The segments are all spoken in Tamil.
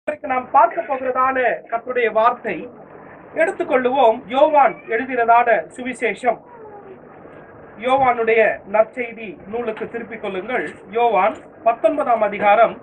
இன்றைக்கு நாம் பார்க்க போகிறதான கர்த்தருடைய வார்த்தை எடுத்துக்கொள்ளுவோம் யோவான் எழுதினதான சுவிசேஷம் யோவானுடைய நற்செய்தி நூலுக்கு திருப்பிக் கொள்ளுங்கள் யோவான் பத்தொன்பதாம் அதிகாரம்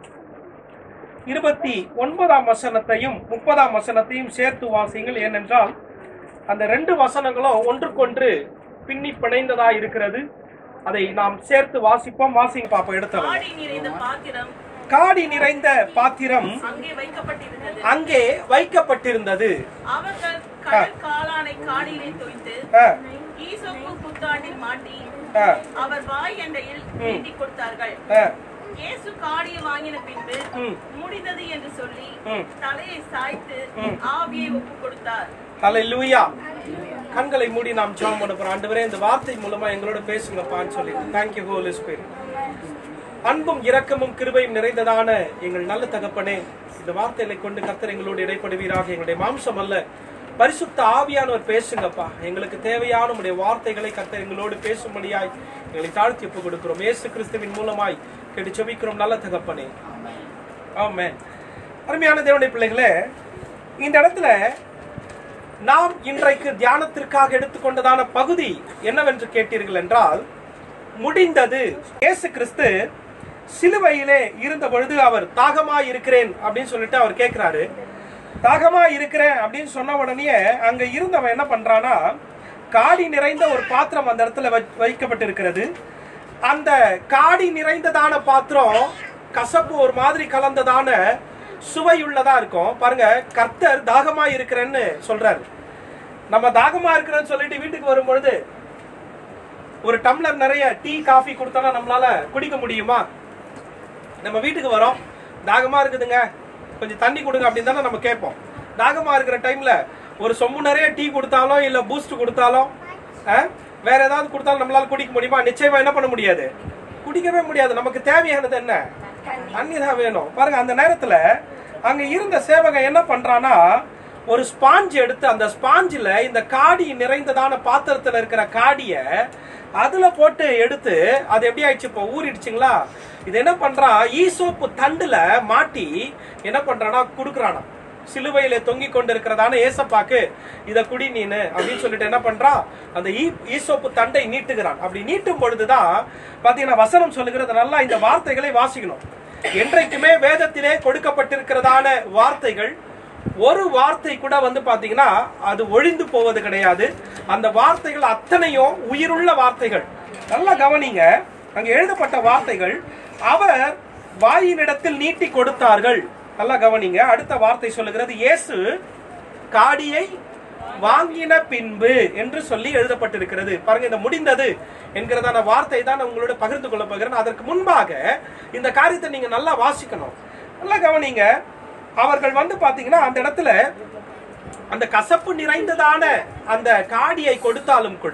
இருபத்தி ஒன்பதாம் வசனத்தையும் முப்பதாம் வசனத்தையும் சேர்த்து வாசிங்கள் ஏனென்றால் அந்த ரெண்டு வசனங்களும் ஒன்றுக்கொன்று பின்னி பிணைந்ததா இருக்கிறது அதை நாம் சேர்த்து வாசிப்போம் வாசிங்க பாப்போம் எடுத்தவங்க ஆடி நிறைந்த பாத்திரம் காடி நிறைந்த பாத்திரம் அங்கே வைக்கப்பட்டிருந்தது அங்கே வைக்கப்பட்டிருந்தது அவர்கள் கடல் காளானை காடியிலே தோய்த்து ஆ, ஈசோப்பு புத்தாண்டில் மாட்டி ஆ, அவர் வாய் எண்டையில் நீட்டிக் கொடுத்தார்கள் ஆ, இயேசு காடியை வாங்கின பின்பு ம், முடிந்தது என்று சொல்லி ம். தலையை சாய்த்து ம். ஆவியை ஒப்பு கொடுத்தார் ஹalleluya கண்களை மூடி நாம் ஜெபம் பண்ண போறோம் ஆண்டவரே இந்த வார்த்தை மூலமா எங்களோட பேசுங்கப்பான்னு சொல்லி thank you holy spirit அன்பும் இரக்கமும் கிருபையும் நிறைந்ததான எங்கள் நல்ல தகப்பனே இந்த வார்த்தைகளை கொண்டு கர்த்தர் எங்களோடு இடைப்படுவீராக எங்களுடைய மாம்சம் அல்ல பரிசுத்த ஆவியானவர் பேசுங்கப்பா எங்களுக்கு தேவையான உடைய வார்த்தைகளை கர்த்தர் எங்களோடு பேசும்படியாய் எங்களை தாழ்த்தி ஒப்பு கொடுக்கிறோம் இயேசு கிறிஸ்துவின் மூலமாய் கேட்டு செபிக்கிறோம் நல்ல தகப்பனே ஆமென் அருமையான தேவனுடைய பிள்ளைகளே இந்த இடத்துல நாம் இன்றைக்கு தியானத்திற்காக எடுத்துக்கொண்டதான பகுதி என்னவென்று கேட்டீர்கள் என்றால் முடிந்தது இயேசு கிறிஸ்து சிலுவையிலே இருந்த பொழுது அவர் தாகமா இருக்கிறேன் அப்படின்னு சொல்லிட்டு அவர் கேட்கிறாரு தாகமா இருக்கிறேன் அப்படின்னு சொன்ன உடனே அங்க இருந்தவன் என்ன பண்றானா காடி நிறைந்த ஒரு பாத்திரம் அந்த இடத்துல வை- வைக்கப்பட்டிருக்கிறது அந்த காடி நிறைந்ததான பாத்திரம் கசப்பு ஒரு மாதிரி கலந்ததான சுவையுள்ளதா இருக்கும் பாருங்க கர்த்தர் தாகமா இருக்கிறேன்னு சொல்றாரு நம்ம தாகமா இருக்கிறேன்னு சொல்லிட்டு வீட்டுக்கு வரும்பொழுது ஒரு டம்ளர் நிறைய டீ காஃபி கொடுத்தோம்னா நம்மளால குடிக்க முடியுமா நம்ம வீட்டுக்கு வரோம் தாகமா இருக்குதுங்க கொஞ்சம் தண்ணி கொடுங்க அப்படின்னு தானே நம்ம கேட்போம் தாகமா இருக்கிற டைம்ல ஒரு சொம்பு நிறைய டீ கொடுத்தாலும் இல்ல பூஸ்ட் கொடுத்தாலும் ஆ, வேற ஏதாவது கொடுத்தாலும் நம்மளால குடிக்க முடியுமா நிச்சயமா என்ன பண்ண முடியாது குடிக்கவே முடியாது நமக்கு தேவையானது என்ன தண்ணி தான் வேணும் பாருங்க அந்த நேரத்துல அங்க இருந்த சேவகன் என்ன பண்றானா ஒரு ஸ்பாஞ்ச் எடுத்து அந்த ஸ்பாஞ்சில் இந்த காடி நிறைந்ததான பாத்திரத்துல இருக்கிற காடிய அதுல போட்டு எடுத்து அது எப்படி ஆயிடுச்சு இப்போ ஊறிடுச்சுங்களா இது என்ன பண்றான் ஈசோப்பு தண்டுல மாட்டி என்ன பண்றானா குடுக்குறானா சிலுவையில தொங்கி கொண்டிருக்கிறதான ஏசப்பாக்கு இத குடி நீனு அப்படின்னு சொல்லிட்டு என்ன பண்றான் அந்த ஈ- ஈசோப்பு தண்டை நீட்டுகிறான் அப்படி நீட்டும் பொழுதுதான் பாத்தீங்கன்னா வசனம் சொல்லுகிறது நல்லா இந்த வார்த்தைகளை வாசிக்கணும் என்றைக்குமே வேதத்திலே கொடுக்கப்பட்டிருக்கிறதான வார்த்தைகள் ஒரு வார்த்தை கூட வந்து பாத்தீங்கன்னா அது ஒழிந்து போவது கிடையாது அந்த வார்த்தைகள் அத்தனையும் உயிருள்ள வார்த்தைகள் நல்லா கவனிங்க அங்க எழுதப்பட்ட வார்த்தைகள் அவர் வாயினிடத்தில் நீட்டி கொடுத்தார்கள் நல்லா கவனிங்க அடுத்த வார்த்தை சொல்லுகிறது இயேசு காடியை வாங்கின பின்பு என்று சொல்லி எழுதப்பட்டிருக்கிறது பாருங்க இந்த முடிந்தது என்கிறதான வார்த்தை தான் நான் உங்களோட பகிர்ந்து கொள்ள போகிறேன் அதற்கு முன்பாக இந்த காரியத்தை நீங்க நல்லா வாசிக்கணும் நல்லா கவனிங்க அவர்கள் வந்து பாத்தீங்கன்னா அந்த இடத்துல அந்த கசப்பு நிறைந்ததான அந்த காடியை கொடுத்தாலும் கூட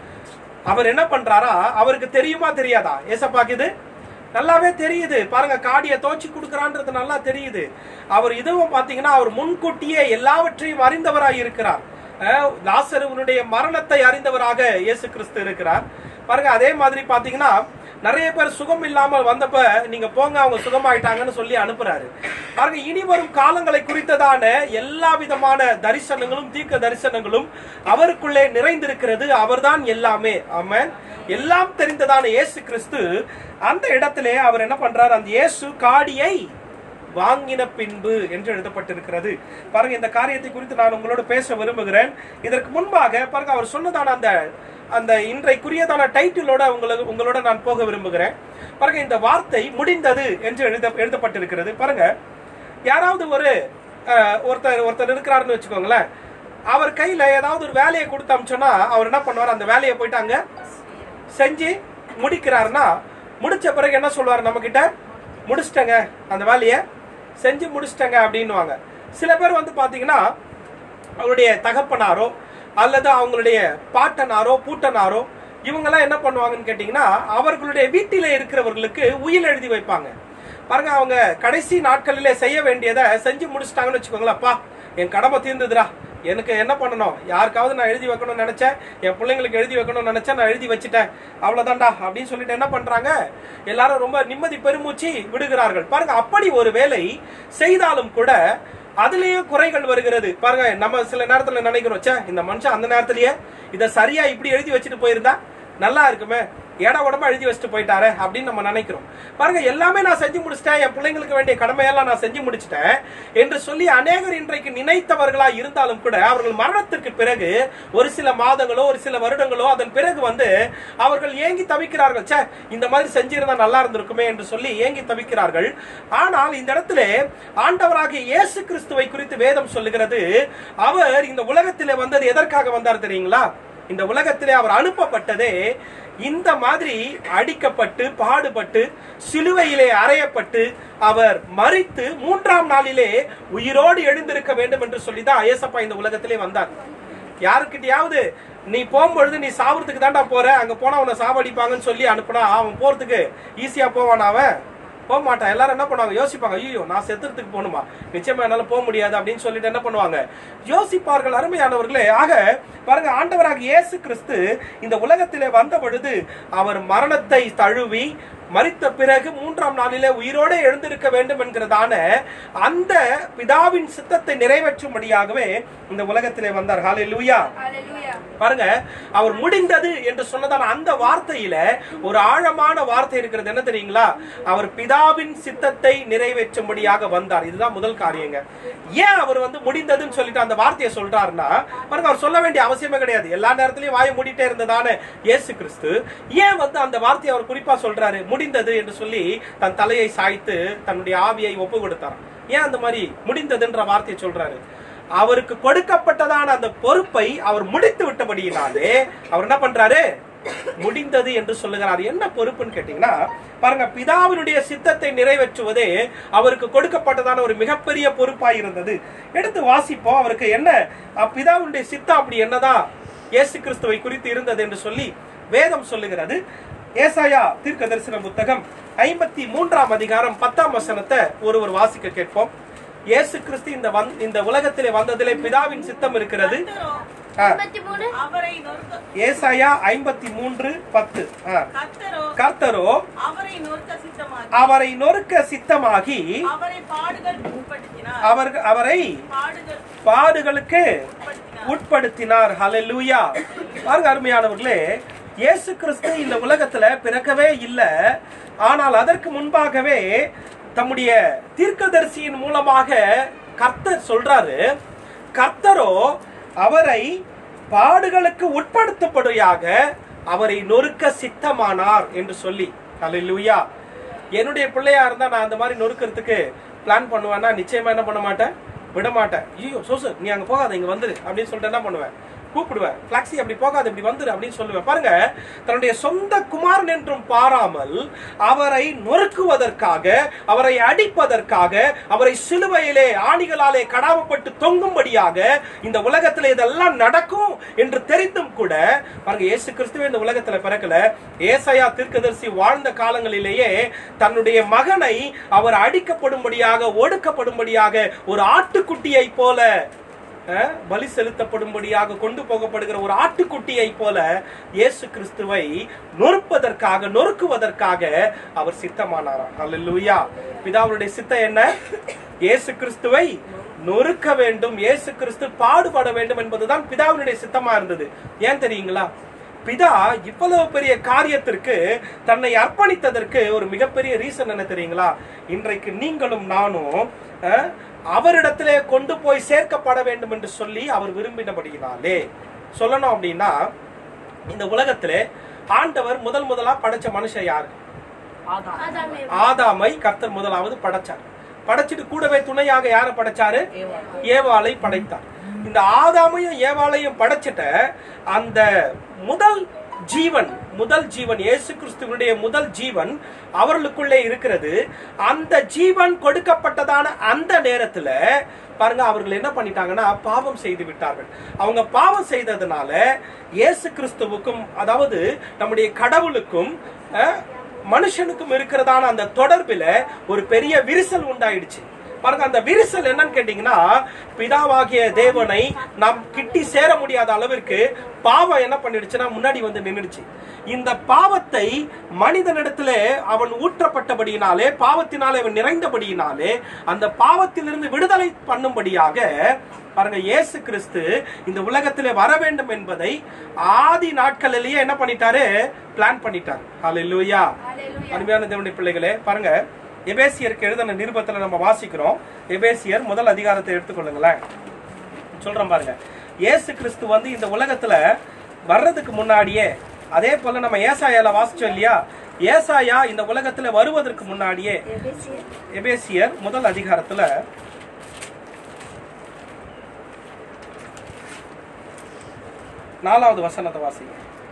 அவர் என்ன பண்றாரா அவருக்கு தெரியுமா தெரியாதா ஏசப்பாக்கு இது நல்லாவே தெரியுது பாருங்க காடியை தோச்சி கொடுக்கறான்றது நல்லா தெரியுது அவர் இதுவும் பாத்தீங்கன்னா அவர் முன்கூட்டியே எல்லாவற்றையும் அறிந்தவராய் இருக்கிறார் அஹ், லாசருவனுடைய மரணத்தை அறிந்தவராக இயேசு கிறிஸ்து இருக்கிறார் பாருங்க அதே மாதிரி பாத்தீங்கன்னா நிறைய பேர் சுகம் இல்லாமல் வந்தப்ப நீங்க போங்க அவங்க சுகமாயிட்டாங்கன்னு சொல்லி அனுப்புறாரு பாருங்க இனி வரும் காலங்களை குறித்ததான எல்லா விதமான தரிசனங்களும் தீர்க்க தரிசனங்களும் அவருக்குள்ளே நிறைந்திருக்கிறது அவர்தான் எல்லாமே ஆமென் எல்லாம் தெரிந்ததான இயேசு கிறிஸ்து அந்த இடத்திலே அவர் என்ன பண்றாரு அந்த இயேசு காடியை வாங்கின பின்பு என்று எழுதப்பட்டிருக்கிறது பாருங்க இந்த காரியத்தை குறித்து நான் உங்களோட பேச விரும்புகிறேன் இதற்கு முன்பாக பாருங்க அவர் சொன்னதான அந்த அந்த இன்றைக்குரியதான டைட்டிலோட உங்களுக்கு உங்களோட நான் போக விரும்புகிறேன் பாருங்க இந்த வார்த்தை முடிந்தது என்று எழுத எழுதப்பட்டிருக்கிறது பாருங்க யாராவது ஒரு அஹ், ஒருத்தர் ஒருத்தர் இருக்கிறாருன்னு வச்சுக்கோங்களேன் அவர் கையில ஏதாவது ஒரு வேலையை கொடுத்து அமிச்சோன்னா அவர் என்ன பண்ணுவார் அந்த வேலையை போயிட்டு அங்க செஞ்சு முடிக்கிறாருன்னா முடிச்ச பிறகு என்ன சொல்லுவார் நம்ம கிட்ட முடிச்சிட்டங்க அந்த வேலையை செஞ்சு முடிச்சிட்டங்க அப்படின்னுவாங்க சில பேர் வந்து பாத்தீங்கன்னா அவருடைய தகப்பனாரோ அல்லது அவங்களுடைய பாட்டனாரோ பூட்டனாரோ இவங்கெல்லாம் என்ன பண்ணுவாங்கன்னு கேட்டிங்கன்னா அவர்களுடைய வீட்டில இருக்கிறவர்களுக்கு உயில் எழுதி வைப்பாங்க பாருங்க அவங்க கடைசி நாட்களிலே செய்ய வேண்டியதை செஞ்சு முடிச்சிட்டாங்கன்னு வச்சுக்கோங்களேன் அப்பா என் கடமை தீர்ந்ததுடா எனக்கு என்ன பண்ணணும் யாருக்காவது நான் எழுதி வைக்கணும்னு நினைச்சேன் என் பிள்ளைங்களுக்கு எழுதி வைக்கணும்னு நினைச்சேன் நான் எழுதி வச்சுட்டேன் அவ்வளவுதான்டா அப்படின்னு சொல்லிட்டு என்ன பண்றாங்க எல்லாரும் ரொம்ப நிம்மதி பெருமூச்சு விடுகிறார்கள் பாருங்க அப்படி ஒரு வேலை செய்தாலும் கூட அதுலயும் குறைகள் வருகிறது பாருங்க நம்ம சில நேரத்துல நினைக்கிறோம் ச்சே இந்த மனுஷன் அந்த நேரத்திலேயே இத சரியா இப்படி எழுதி வச்சுட்டு போயிருந்தா நல்லா இருக்குமே ஏடா உடம்பா எழுதி வச்சுட்டு போயிட்டாரே அப்படின்னு நம்ம நினைக்கிறோம் பாருங்க எல்லாமே நான் செஞ்சு முடிச்சிட்டேன் என் பிள்ளைங்களுக்கு வேண்டிய கடமையெல்லாம் நான் செஞ்சு முடிச்சிட்டேன் என்று சொல்லி அநேகர் இன்றைக்கு நினைத்தவர்களா இருந்தாலும் கூட அவர்கள் மரணத்திற்கு பிறகு ஒரு சில மாதங்களோ ஒரு சில வருடங்களோ அதன் பிறகு வந்து அவர்கள் ஏங்கி தவிக்கிறார்கள் ச்சே இந்த மாதிரி செஞ்சிருந்தா நல்லா இருந்திருக்குமே என்று சொல்லி ஏங்கி தவிக்கிறார்கள் ஆனால் இந்த இடத்துல ஆண்டவராகிய இயேசு கிறிஸ்துவை குறித்து வேதம் சொல்லுகிறது அவர் இந்த உலகத்திலே வந்தது எதற்காக வந்தார் தெரியுங்களா இந்த உலகத்திலே அவர் அனுப்பப்பட்டதே இந்த மாதிரி அடிக்கப்பட்டு பாடுபட்டு சிலுவையிலே அறையப்பட்டு அவர் மறித்து மூன்றாம் நாளிலே உயிரோடு எழுந்திருக்க வேண்டும் என்று சொல்லிதான் ஐயசப்பா இந்த உலகத்திலே வந்தார் யாருக்கிட்டயாவது நீ போகும்பொழுது நீ சாவறதுக்கு தான்டா போற அங்க போனா உன்னை சாவடிப்பாங்கன்னு சொல்லி அனுப்புனா அவன் போறதுக்கு ஈஸியா போவானா அவன் போக மாட்டான் எல்லாரும் என்ன பண்ணுவாங்க யோசிப்பாங்க ஐயோ நான் செத்துறதுக்கு போகணுமா நிச்சயமா என்னால போக முடியாது அப்படின்னு சொல்லிட்டு என்ன பண்ணுவாங்க யோசிப்பார்கள் அருமையானவர்களே ஆக பாருங்க ஆண்டவராக இயேசு கிறிஸ்து இந்த உலகத்திலே வந்த பொழுது அவர் மரணத்தை தழுவி மரித்த பிறகு மூன்றாம் நாளிலே உயிரோடு எழுந்திருக்க வேண்டும் என்கிறதான அந்த பிதாவின் சித்தத்தை நிறைவேற்றும்படியாகவே இந்த உலகத்திலே வந்தார் ஹalleluya பாருங்க அவர் முடிந்தது என்று சொன்னதான அந்த வார்த்தையில ஒரு ஆழமான வார்த்தை இருக்கிறது என்ன தெரியுங்களா அவர் பிதாவின் சித்தத்தை நிறைவேற்றும்படியாக வந்தார் இதுதான் முதல் காரியங்க ஏன் அவர் வந்து முடிந்ததுன்னு சொல்லிட்டு அந்த வார்த்தையை சொல்றாருன்னா பாருங்க அவர் சொல்ல வேண்டிய அவசியமே கிடையாது எல்லா நேரத்திலயும் வாயை மூடிட்டே இருந்ததான இயேசு கிறிஸ்து ஏன் வந்து அந்த வார்த்தையை அவர் குறிப்பா சொல்றாரு முடிந்தது என்று சொல்லி தன் தலையை சாய்த்து தன்னுடைய ஆவியை ஒப்பு கொடுத்தார் ஏன் அந்த மாதிரி முடிந்ததுன்ற வார்த்தையை சொல்றாரு அவருக்கு கொடுக்கப்பட்டதான அந்த பொறுப்பை அவர் முடித்து விட்டபடியினாலே அவர் என்ன பண்றாரு முடிந்தது என்று சொல்லுகிறார் என்ன பொறுப்புன்னு கேட்டீங்கன்னா பாருங்க பிதாவினுடைய சித்தத்தை நிறைவேற்றுவதே அவருக்கு கொடுக்கப்பட்டதான ஒரு மிகப்பெரிய பொறுப்பாய் இருந்தது எடுத்து வாசிப்போம் அவருக்கு என்ன அஹ், பிதாவினுடைய சித்தம் அப்படி என்னதான் இயேசு கிறிஸ்துவை குறித்து இருந்தது என்று சொல்லி வேதம் சொல்லுகிறது ஏசாயா தீர்க்க தரிசன புத்தகம் ஐம்பத்தி மூன்றாம் அதிகாரம் பத்தாம் வசனத்தை ஒருவர் வாசிக்க கேட்போம் இயேசு கிறிஸ்து இந்த வந்- இந்த உலகத்திலே வந்ததிலே பிதாவின் சித்தம் இருக்கிறது கர்த்தரோ ஆ, அவரை நொறுக்க ஏசாயா ஐம்பத்தி மூன்று பத்து ஆ. கர்த்தரோ கர்த்தரோ அவரை நொறுக்க சித்தமாகி அவரை நொறுக்க சித்தமாகி அவரை பாடுகள் உட்படுத்தினார் அவர் அவரை பாடுகள் பாடுகளுக்கு உட்படுத்தினார் உட்படுத்தினார் ஹalleluya பாருங்க அருமையானவர்களே இயேசு கிறிஸ்து இந்த உலகத்துல பிறக்கவே இல்லை ஆனால் அதற்கு முன்பாகவே தம்முடைய தீர்க்கதரிசியின் மூலமாக கர்த்தர் சொல்றாரு கர்த்தரோ அவரை பாடுகளுக்கு உட்படுத்தப்படுயாக அவரை நொறுக்க சித்தமானார் என்று சொல்லி ஹalleluya என்னுடைய பிள்ளையா இருந்தா நான் அந்த மாதிரி நொறுக்கிறதுக்கு பிளான் பண்ணுவேன்னா நிச்சயமா என்ன பண்ண மாட்டேன் விட மாட்டேன் ஐயோ சோசு நீ அங்க போகாத இங்க வந்துரு அப்படின்னு சொல்லிட்டு என்ன பண்ணுவேன் கூப்பிடுவேன் பிளாக்ஸி அப்படி போகாது இப்படி வந்துரு அப்படின்னு சொல்லுவேன் பாருங்க தன்னுடைய சொந்த குமாரன் என்றும் பாராமல் அவரை நொறுக்குவதற்காக அவரை அடிப்பதற்காக அவரை சிலுவையிலே ஆணிகளாலே கடாவப்பட்டு தொங்கும்படியாக இந்த உலகத்துல இதெல்லாம் நடக்கும் என்று தெரிந்தும் கூட பாருங்க இயேசு கிறிஸ்துவே இந்த உலகத்துல பிறக்கல ஏசாயா தீர்க்கதரிசி வாழ்ந்த காலங்களிலேயே தன்னுடைய மகனை அவர் அடிக்கப்படும்படியாக ஒடுக்கப்படும்படியாக ஒரு ஆட்டுக்குட்டியை போல அஹ், பலி செலுத்தப்படும்படியாக கொண்டு போகப்படுகிற ஒரு ஆட்டுக்குட்டியை போல இயேசு கிறிஸ்துவை நொறுப்பதற்காக நொறுக்குவதற்காக அவர் சித்தமானாராம் ஹalleluya பிதாவுடைய சித்தம் என்ன இயேசு கிறிஸ்துவை நொறுக்க வேண்டும் இயேசு கிறிஸ்து பாடுபட வேண்டும் என்பதுதான் பிதாவினுடைய சித்தமா இருந்தது ஏன் தெரியுங்களா பிதா இவ்வளவு பெரிய காரியத்திற்கு தன்னை அர்ப்பணித்ததற்கு ஒரு மிகப்பெரிய ரீசன் என்ன தெரியுங்களா இன்றைக்கு நீங்களும் நானும் அஹ், அவரிடத்திலே கொண்டு போய் சேர்க்கப்பட வேண்டும் என்று சொல்லி அவர் விரும்பினபடியினாலே சொல்லணும் அப்படின்னா இந்த உலகத்திலே ஆண்டவர் முதல் முதலா படைச்ச மனுஷன் யாரு ஆதாமை கர்த்தர் முதலாவது படைச்சார் படைச்சிட்டு கூடவே துணையாக யாரை படைச்சாரு ஏவாளை படைத்தார் இந்த ஆதாமையும் ஏவாளையும் படைச்சிட்ட அந்த முதல் ஜீவன் முதல் ஜீவன் இயேசு கிறிஸ்துவனுடைய முதல் ஜீவன் அவர்களுக்குள்ளே இருக்கிறது அந்த ஜீவன் கொடுக்கப்பட்டதான அந்த நேரத்துல பாருங்க அவர்கள் என்ன பண்ணிட்டாங்கன்னா பாவம் செய்து விட்டார்கள் அவங்க பாவம் செய்ததுனால இயேசு கிறிஸ்துவுக்கும் அதாவது நம்முடைய கடவுளுக்கும் அஹ், மனுஷனுக்கும் இருக்கிறதான அந்த தொடர்பில ஒரு பெரிய விரிசல் உண்டாயிடுச்சு பாருங்க அந்த விரிசல் என்னன்னு கேட்டீங்கன்னா பிதாவாகிய தேவனை நாம் கிட்டி சேர முடியாத அளவிற்கு பாவம் என்ன பண்ணிடுச்சுன்னா முன்னாடி வந்து நின்னுடுச்சு இந்த பாவத்தை மனிதனிடத்திலே அவன் ஊற்றப்பட்டபடியினாலே பாவத்தினாலே அவன் நிறைந்தபடியினாலே அந்த பாவத்திலிருந்து விடுதலை பண்ணும்படியாக பாருங்க இயேசு கிறிஸ்து இந்த உலகத்திலே வர வேண்டும் என்பதை ஆதி நாட்களிலேயே என்ன பண்ணிட்டாரு பிளான் பண்ணிட்டார் ஹalleluya அருமையான தேவனுடைய பிள்ளைகளே பாருங்க எபேசியருக்கு எழுதின நிருபத்துல நம்ம வாசிக்கிறோம் எபேசியர் முதல் அதிகாரத்தை எடுத்துக்கொள்ளுங்களேன் சொல்றேன் பாருங்க இயேசு கிறிஸ்து வந்து இந்த உலகத்துல வர்றதுக்கு முன்னாடியே அதே போல நம்ம ஏசாயால வாசிச்சோம் இல்லையா ஏசாயா இந்த உலகத்துல வருவதற்கு முன்னாடியே எபேசியர் முதல் அதிகாரத்துல நாலாவது வசனத்தை வாசிங்க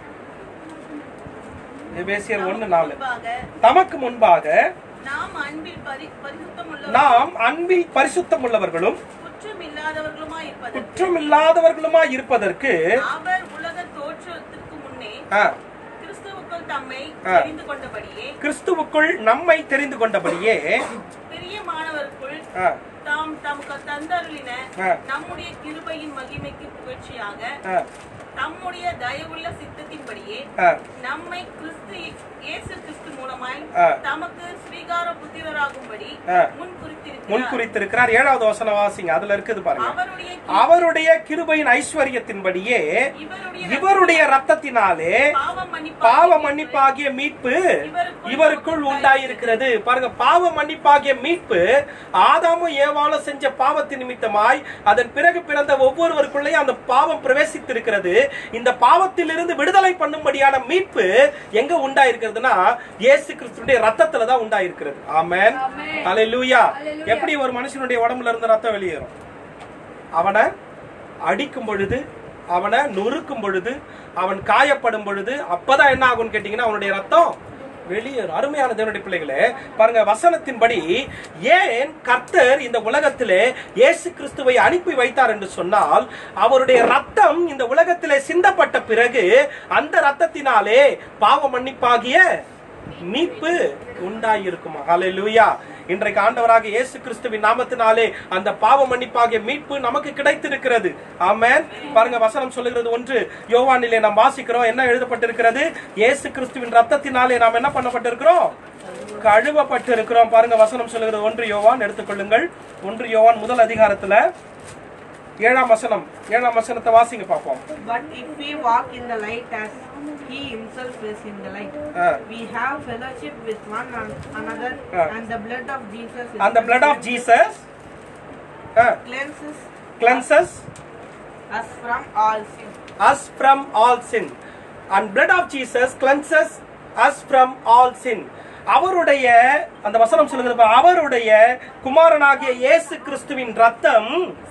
எபேசியர் ஒண்ணு நாலு முன்பாக தமக்கு முன்பாக நாம் அன்பில் பரி பரிசுத்தமுள்ள நாம் அன்பில் பரிசுத்தம் உள்ளவர்களும் குற்றம் இல்லாதவர்களுமாய் இருப்பதற்கு குற்றமில்லாதவர்களுமாய் இருப்பதற்கு அவர் உலக தோற்றத்திற்கு முன்னே ஆ, கிறிஸ்துவுக்குள் தம்மை ஆ. தெரிந்து கொண்டபடியே கிறிஸ்துவுக்குள் நம்மை தெரிந்து கொண்டபடியே பிரியமானவருக்குள் ஆ, தாம் தமக்கு தந்தருளின ஆ. நம்முடைய கிருபையின் மகிமைக்கு புகழ்ச்சியாக ஆ, தம்முடைய தயவுள்ள சித்தத்தின்படியே ஆ, நம்மை கிறிஸ்து இயேசு கிறிஸ்து மூலமாய் ஆ. தமக்கு ஸ்வீகார புத்திரராகும்படி ஆ. முன் குறித்திருக்கிறார் முன் குறித்திருக்கிறார் ஏழாவது வசனம் வாசிங்க அதுல இருக்குது பாருங்க அவருடைய அவருடைய கிருபையின் ஐஸ்வர்யத்தின்படியே இவருடைய இவருடைய ரத்தத்தினாலே பாவ மன்னிப்பு பாவ மன்னிப்பாகிய மீட்பு இவருக்குள் உண்டாயிருக்கிறது பாருங்க பாவ மன்னிப்பாகிய மீட்பு ஆதாமும் ஏவாளும் செஞ்ச பாவத்தின் நிமித்தமாய் அதன் பிறகு பிறந்த ஒவ்வொருவருக்குள்ளேயும் அந்த பாவம் பிரவேசித்திருக்கிறது இந்த பாவத்திலிருந்து விடுதலை பண்ணும்படியான மீட்பு எங்க உண்டாயிருக்கிறதுனா இயேசு கிறிஸ்துடைய ரத்தத்துல தான் உண்டாயிருக்கிறது ஆமென் ஹalleluya எப்படி ஒரு மனுஷனுடைய உடம்புல இருந்து ரத்தம் வெளியேறும் அவனை அடிக்கும் பொழுது அவனை நொறுக்கும் பொழுது அவன் காயப்படும் பொழுது அப்பதான் என்ன ஆகும்னு கேட்டீங்கன்னா அவனுடைய ரத்தம் வெளியேறும் அருமையான தேவனுடைய பிள்ளைகளே பாருங்க வசனத்தின்படி ஏன் கர்த்தர் இந்த உலகத்திலே இயேசு கிறிஸ்துவை அனுப்பி வைத்தார் என்று சொன்னால் அவருடைய ரத்தம் இந்த உலகத்திலே சிந்தப்பட்ட பிறகு அந்த ரத்தத்தினாலே பாவ மன்னிப்பாகிய மீட்பு உண்டாயிருக்குமா ஹalleluya இன்றைக்கு ஆண்டவராக இயேசு கிறிஸ்துவின் நாமத்தினாலே அந்த பாவ மன்னிப்பாகிய மீட்பு நமக்கு கிடைத்திருக்கிறது ஆமென் பாருங்க வசனம் சொல்லுகிறது ஒன்று யோவானிலே நாம் வாசிக்கிறோம் என்ன எழுதப்பட்டிருக்கிறது இயேசு கிறிஸ்துவின் ரத்தத்தினாலே நாம் என்ன பண்ணப்பட்டிருக்கிறோம் கழுவப்பட்டிருக்கிறோம் பாருங்க வசனம் சொல்லுகிறது ஒன்று யோவான் எடுத்துக்கொள்ளுங்கள் ஒன்று யோவான் முதல் அதிகாரத்துல ஏழாம் வசனம் ஏழாம் வசனத்தை வாசிங்க பார்ப்போம் But if we walk in the light as he himself is in the light, ah. we have fellowship with one an- another, Ah. and the blood of Jesus is அந்த blood of Jesus cleanses cleanses us from all sin. us from all sin and blood of Jesus cleanses us from all sin அவருடைய அந்த வசனம் சொல்லுகிறது பாரு, அவருடைய குமாரனாகிய இயேசு கிறிஸ்துவின் ரத்தம்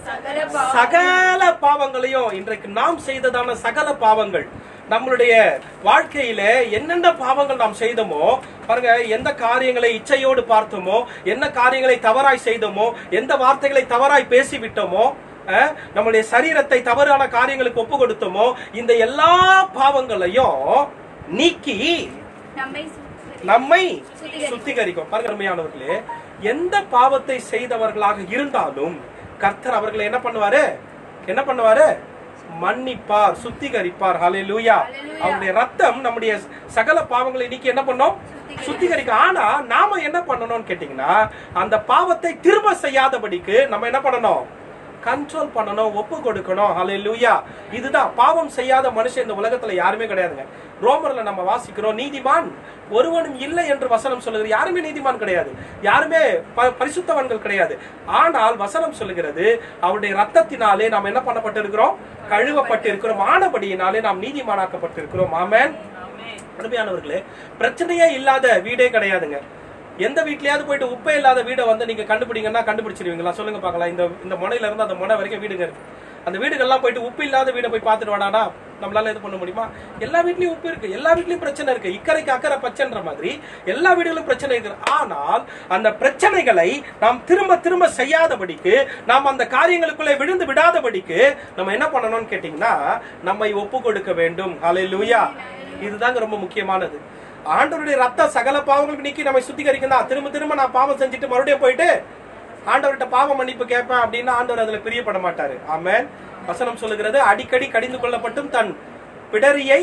சகல பாவங்களையும் இன்றைக்கு நாம் செய்ததான சகல பாவங்கள் நம்மளுடைய வாழ்க்கையில என்னென்ன பாவங்கள் நாம் செய்தோமோ பாருங்க எந்த காரியங்களை இச்சையோடு பார்த்தோமோ என்ன காரியங்களை தவறாய் செய்தோமோ எந்த வார்த்தைகளை தவறாய் பேசிவிட்டோமோ அஹ், நம்முடைய சரீரத்தை தவறான காரியங்களுக்கு ஒப்பு கொடுத்தோமோ இந்த எல்லா பாவங்களையும் நீக்கி நம்மை நம்மை சுத்திகரிக்கும் பாருங்க அருமையானவர்களே எந்த பாவத்தை செய்தவர்களாக இருந்தாலும் கர்த்தர் அவர்களை என்ன பண்ணுவாரு என்ன பண்ணுவாரு மன்னிப்பார் சுத்திகரிப்பார் ஹalleluya அவருடைய ரத்தம் நம்முடைய சகல பாவங்களை நீக்கி என்ன பண்ணோம் சுத்திகரிக்க ஆனா நாம என்ன பண்ணணும்னு கேட்டீங்கன்னா அந்த பாவத்தை திரும்ப செய்யாதபடிக்கு நம்ம என்ன பண்ணணும் கண்ட்ரோல் பண்ணணும் ஒப்பு கொடுக்கணும் ஹalleluya இதுதான் பாவம் செய்யாத மனுஷன் இந்த உலகத்துல யாருமே கிடையாதுங்க ரோமர்ல நம்ம வாசிக்கிறோம் நீதிமான் ஒருவனும் இல்லை என்று வசனம் சொல்லுகிறது யாருமே நீதிமான் கிடையாது யாருமே ப- பரிசுத்தவான்கள் கிடையாது ஆனால் வசனம் சொல்லுகிறது அவருடைய ரத்தத்தினாலே நாம் என்ன பண்ணப்பட்டிருக்கிறோம் கழுவப்பட்டிருக்கிறோம் ஆனபடியினாலே நாம் நீதிமானாக்கப்பட்டிருக்கிறோம் ஆமென் அருமையானவர்களே பிரச்சனையே இல்லாத வீடே கிடையாதுங்க எந்த வீட்லயாவது போயிட்டு உப்பே இல்லாத வீடை வந்து நீங்க கண்டுபிடிங்கன்னா கண்டுபிடிச்சிருவீங்களா சொல்லுங்க பார்க்கலாம் இந்த இந்த முனையில இருந்து அந்த முனை வரைக்கும் வீடுங்க இருக்கு அந்த வீடுகள்லாம் போயிட்டு உப்பு இல்லாத வீடை போய் பார்த்துட்டு வாடானா நம்மளால இது பண்ண முடியுமா எல்லா வீட்லயும் உப்பு இருக்கு எல்லா வீட்லயும் பிரச்சனை இருக்கு இக்கரைக்கு அக்கறை பச்சைன்ற மாதிரி எல்லா வீடுகளும் பிரச்சனை இருக்கு ஆனால் அந்த பிரச்சனைகளை நாம் திரும்ப திரும்ப செய்யாதபடிக்கு நாம் அந்த காரியங்களுக்குள்ளே விழுந்து விடாதபடிக்கு நம்ம என்ன பண்ணணும்னு கேட்டீங்கன்னா நம்மை ஒப்பு கொடுக்க வேண்டும் ஹalleluya இதுதாங்க ரொம்ப முக்கியமானது ஆண்டவருடைய ரத்த சகல பாவங்களுக்கு நீக்கி நம்மை சுத்திகரிக்கும் தான் திரும்ப திரும்ப நான் பாவம் செஞ்சுட்டு மறுபடியும் போயிட்டு ஆண்டவர்கிட்ட பாவ மன்னிப்பு கேட்பேன் அப்படின்னா ஆண்டவர் அதுல பிரியப்பட மாட்டாரு ஆமென் வசனம் சொல்லுகிறது அடிக்கடி கடிந்து கொள்ளப்பட்டும் தன் பிடரியை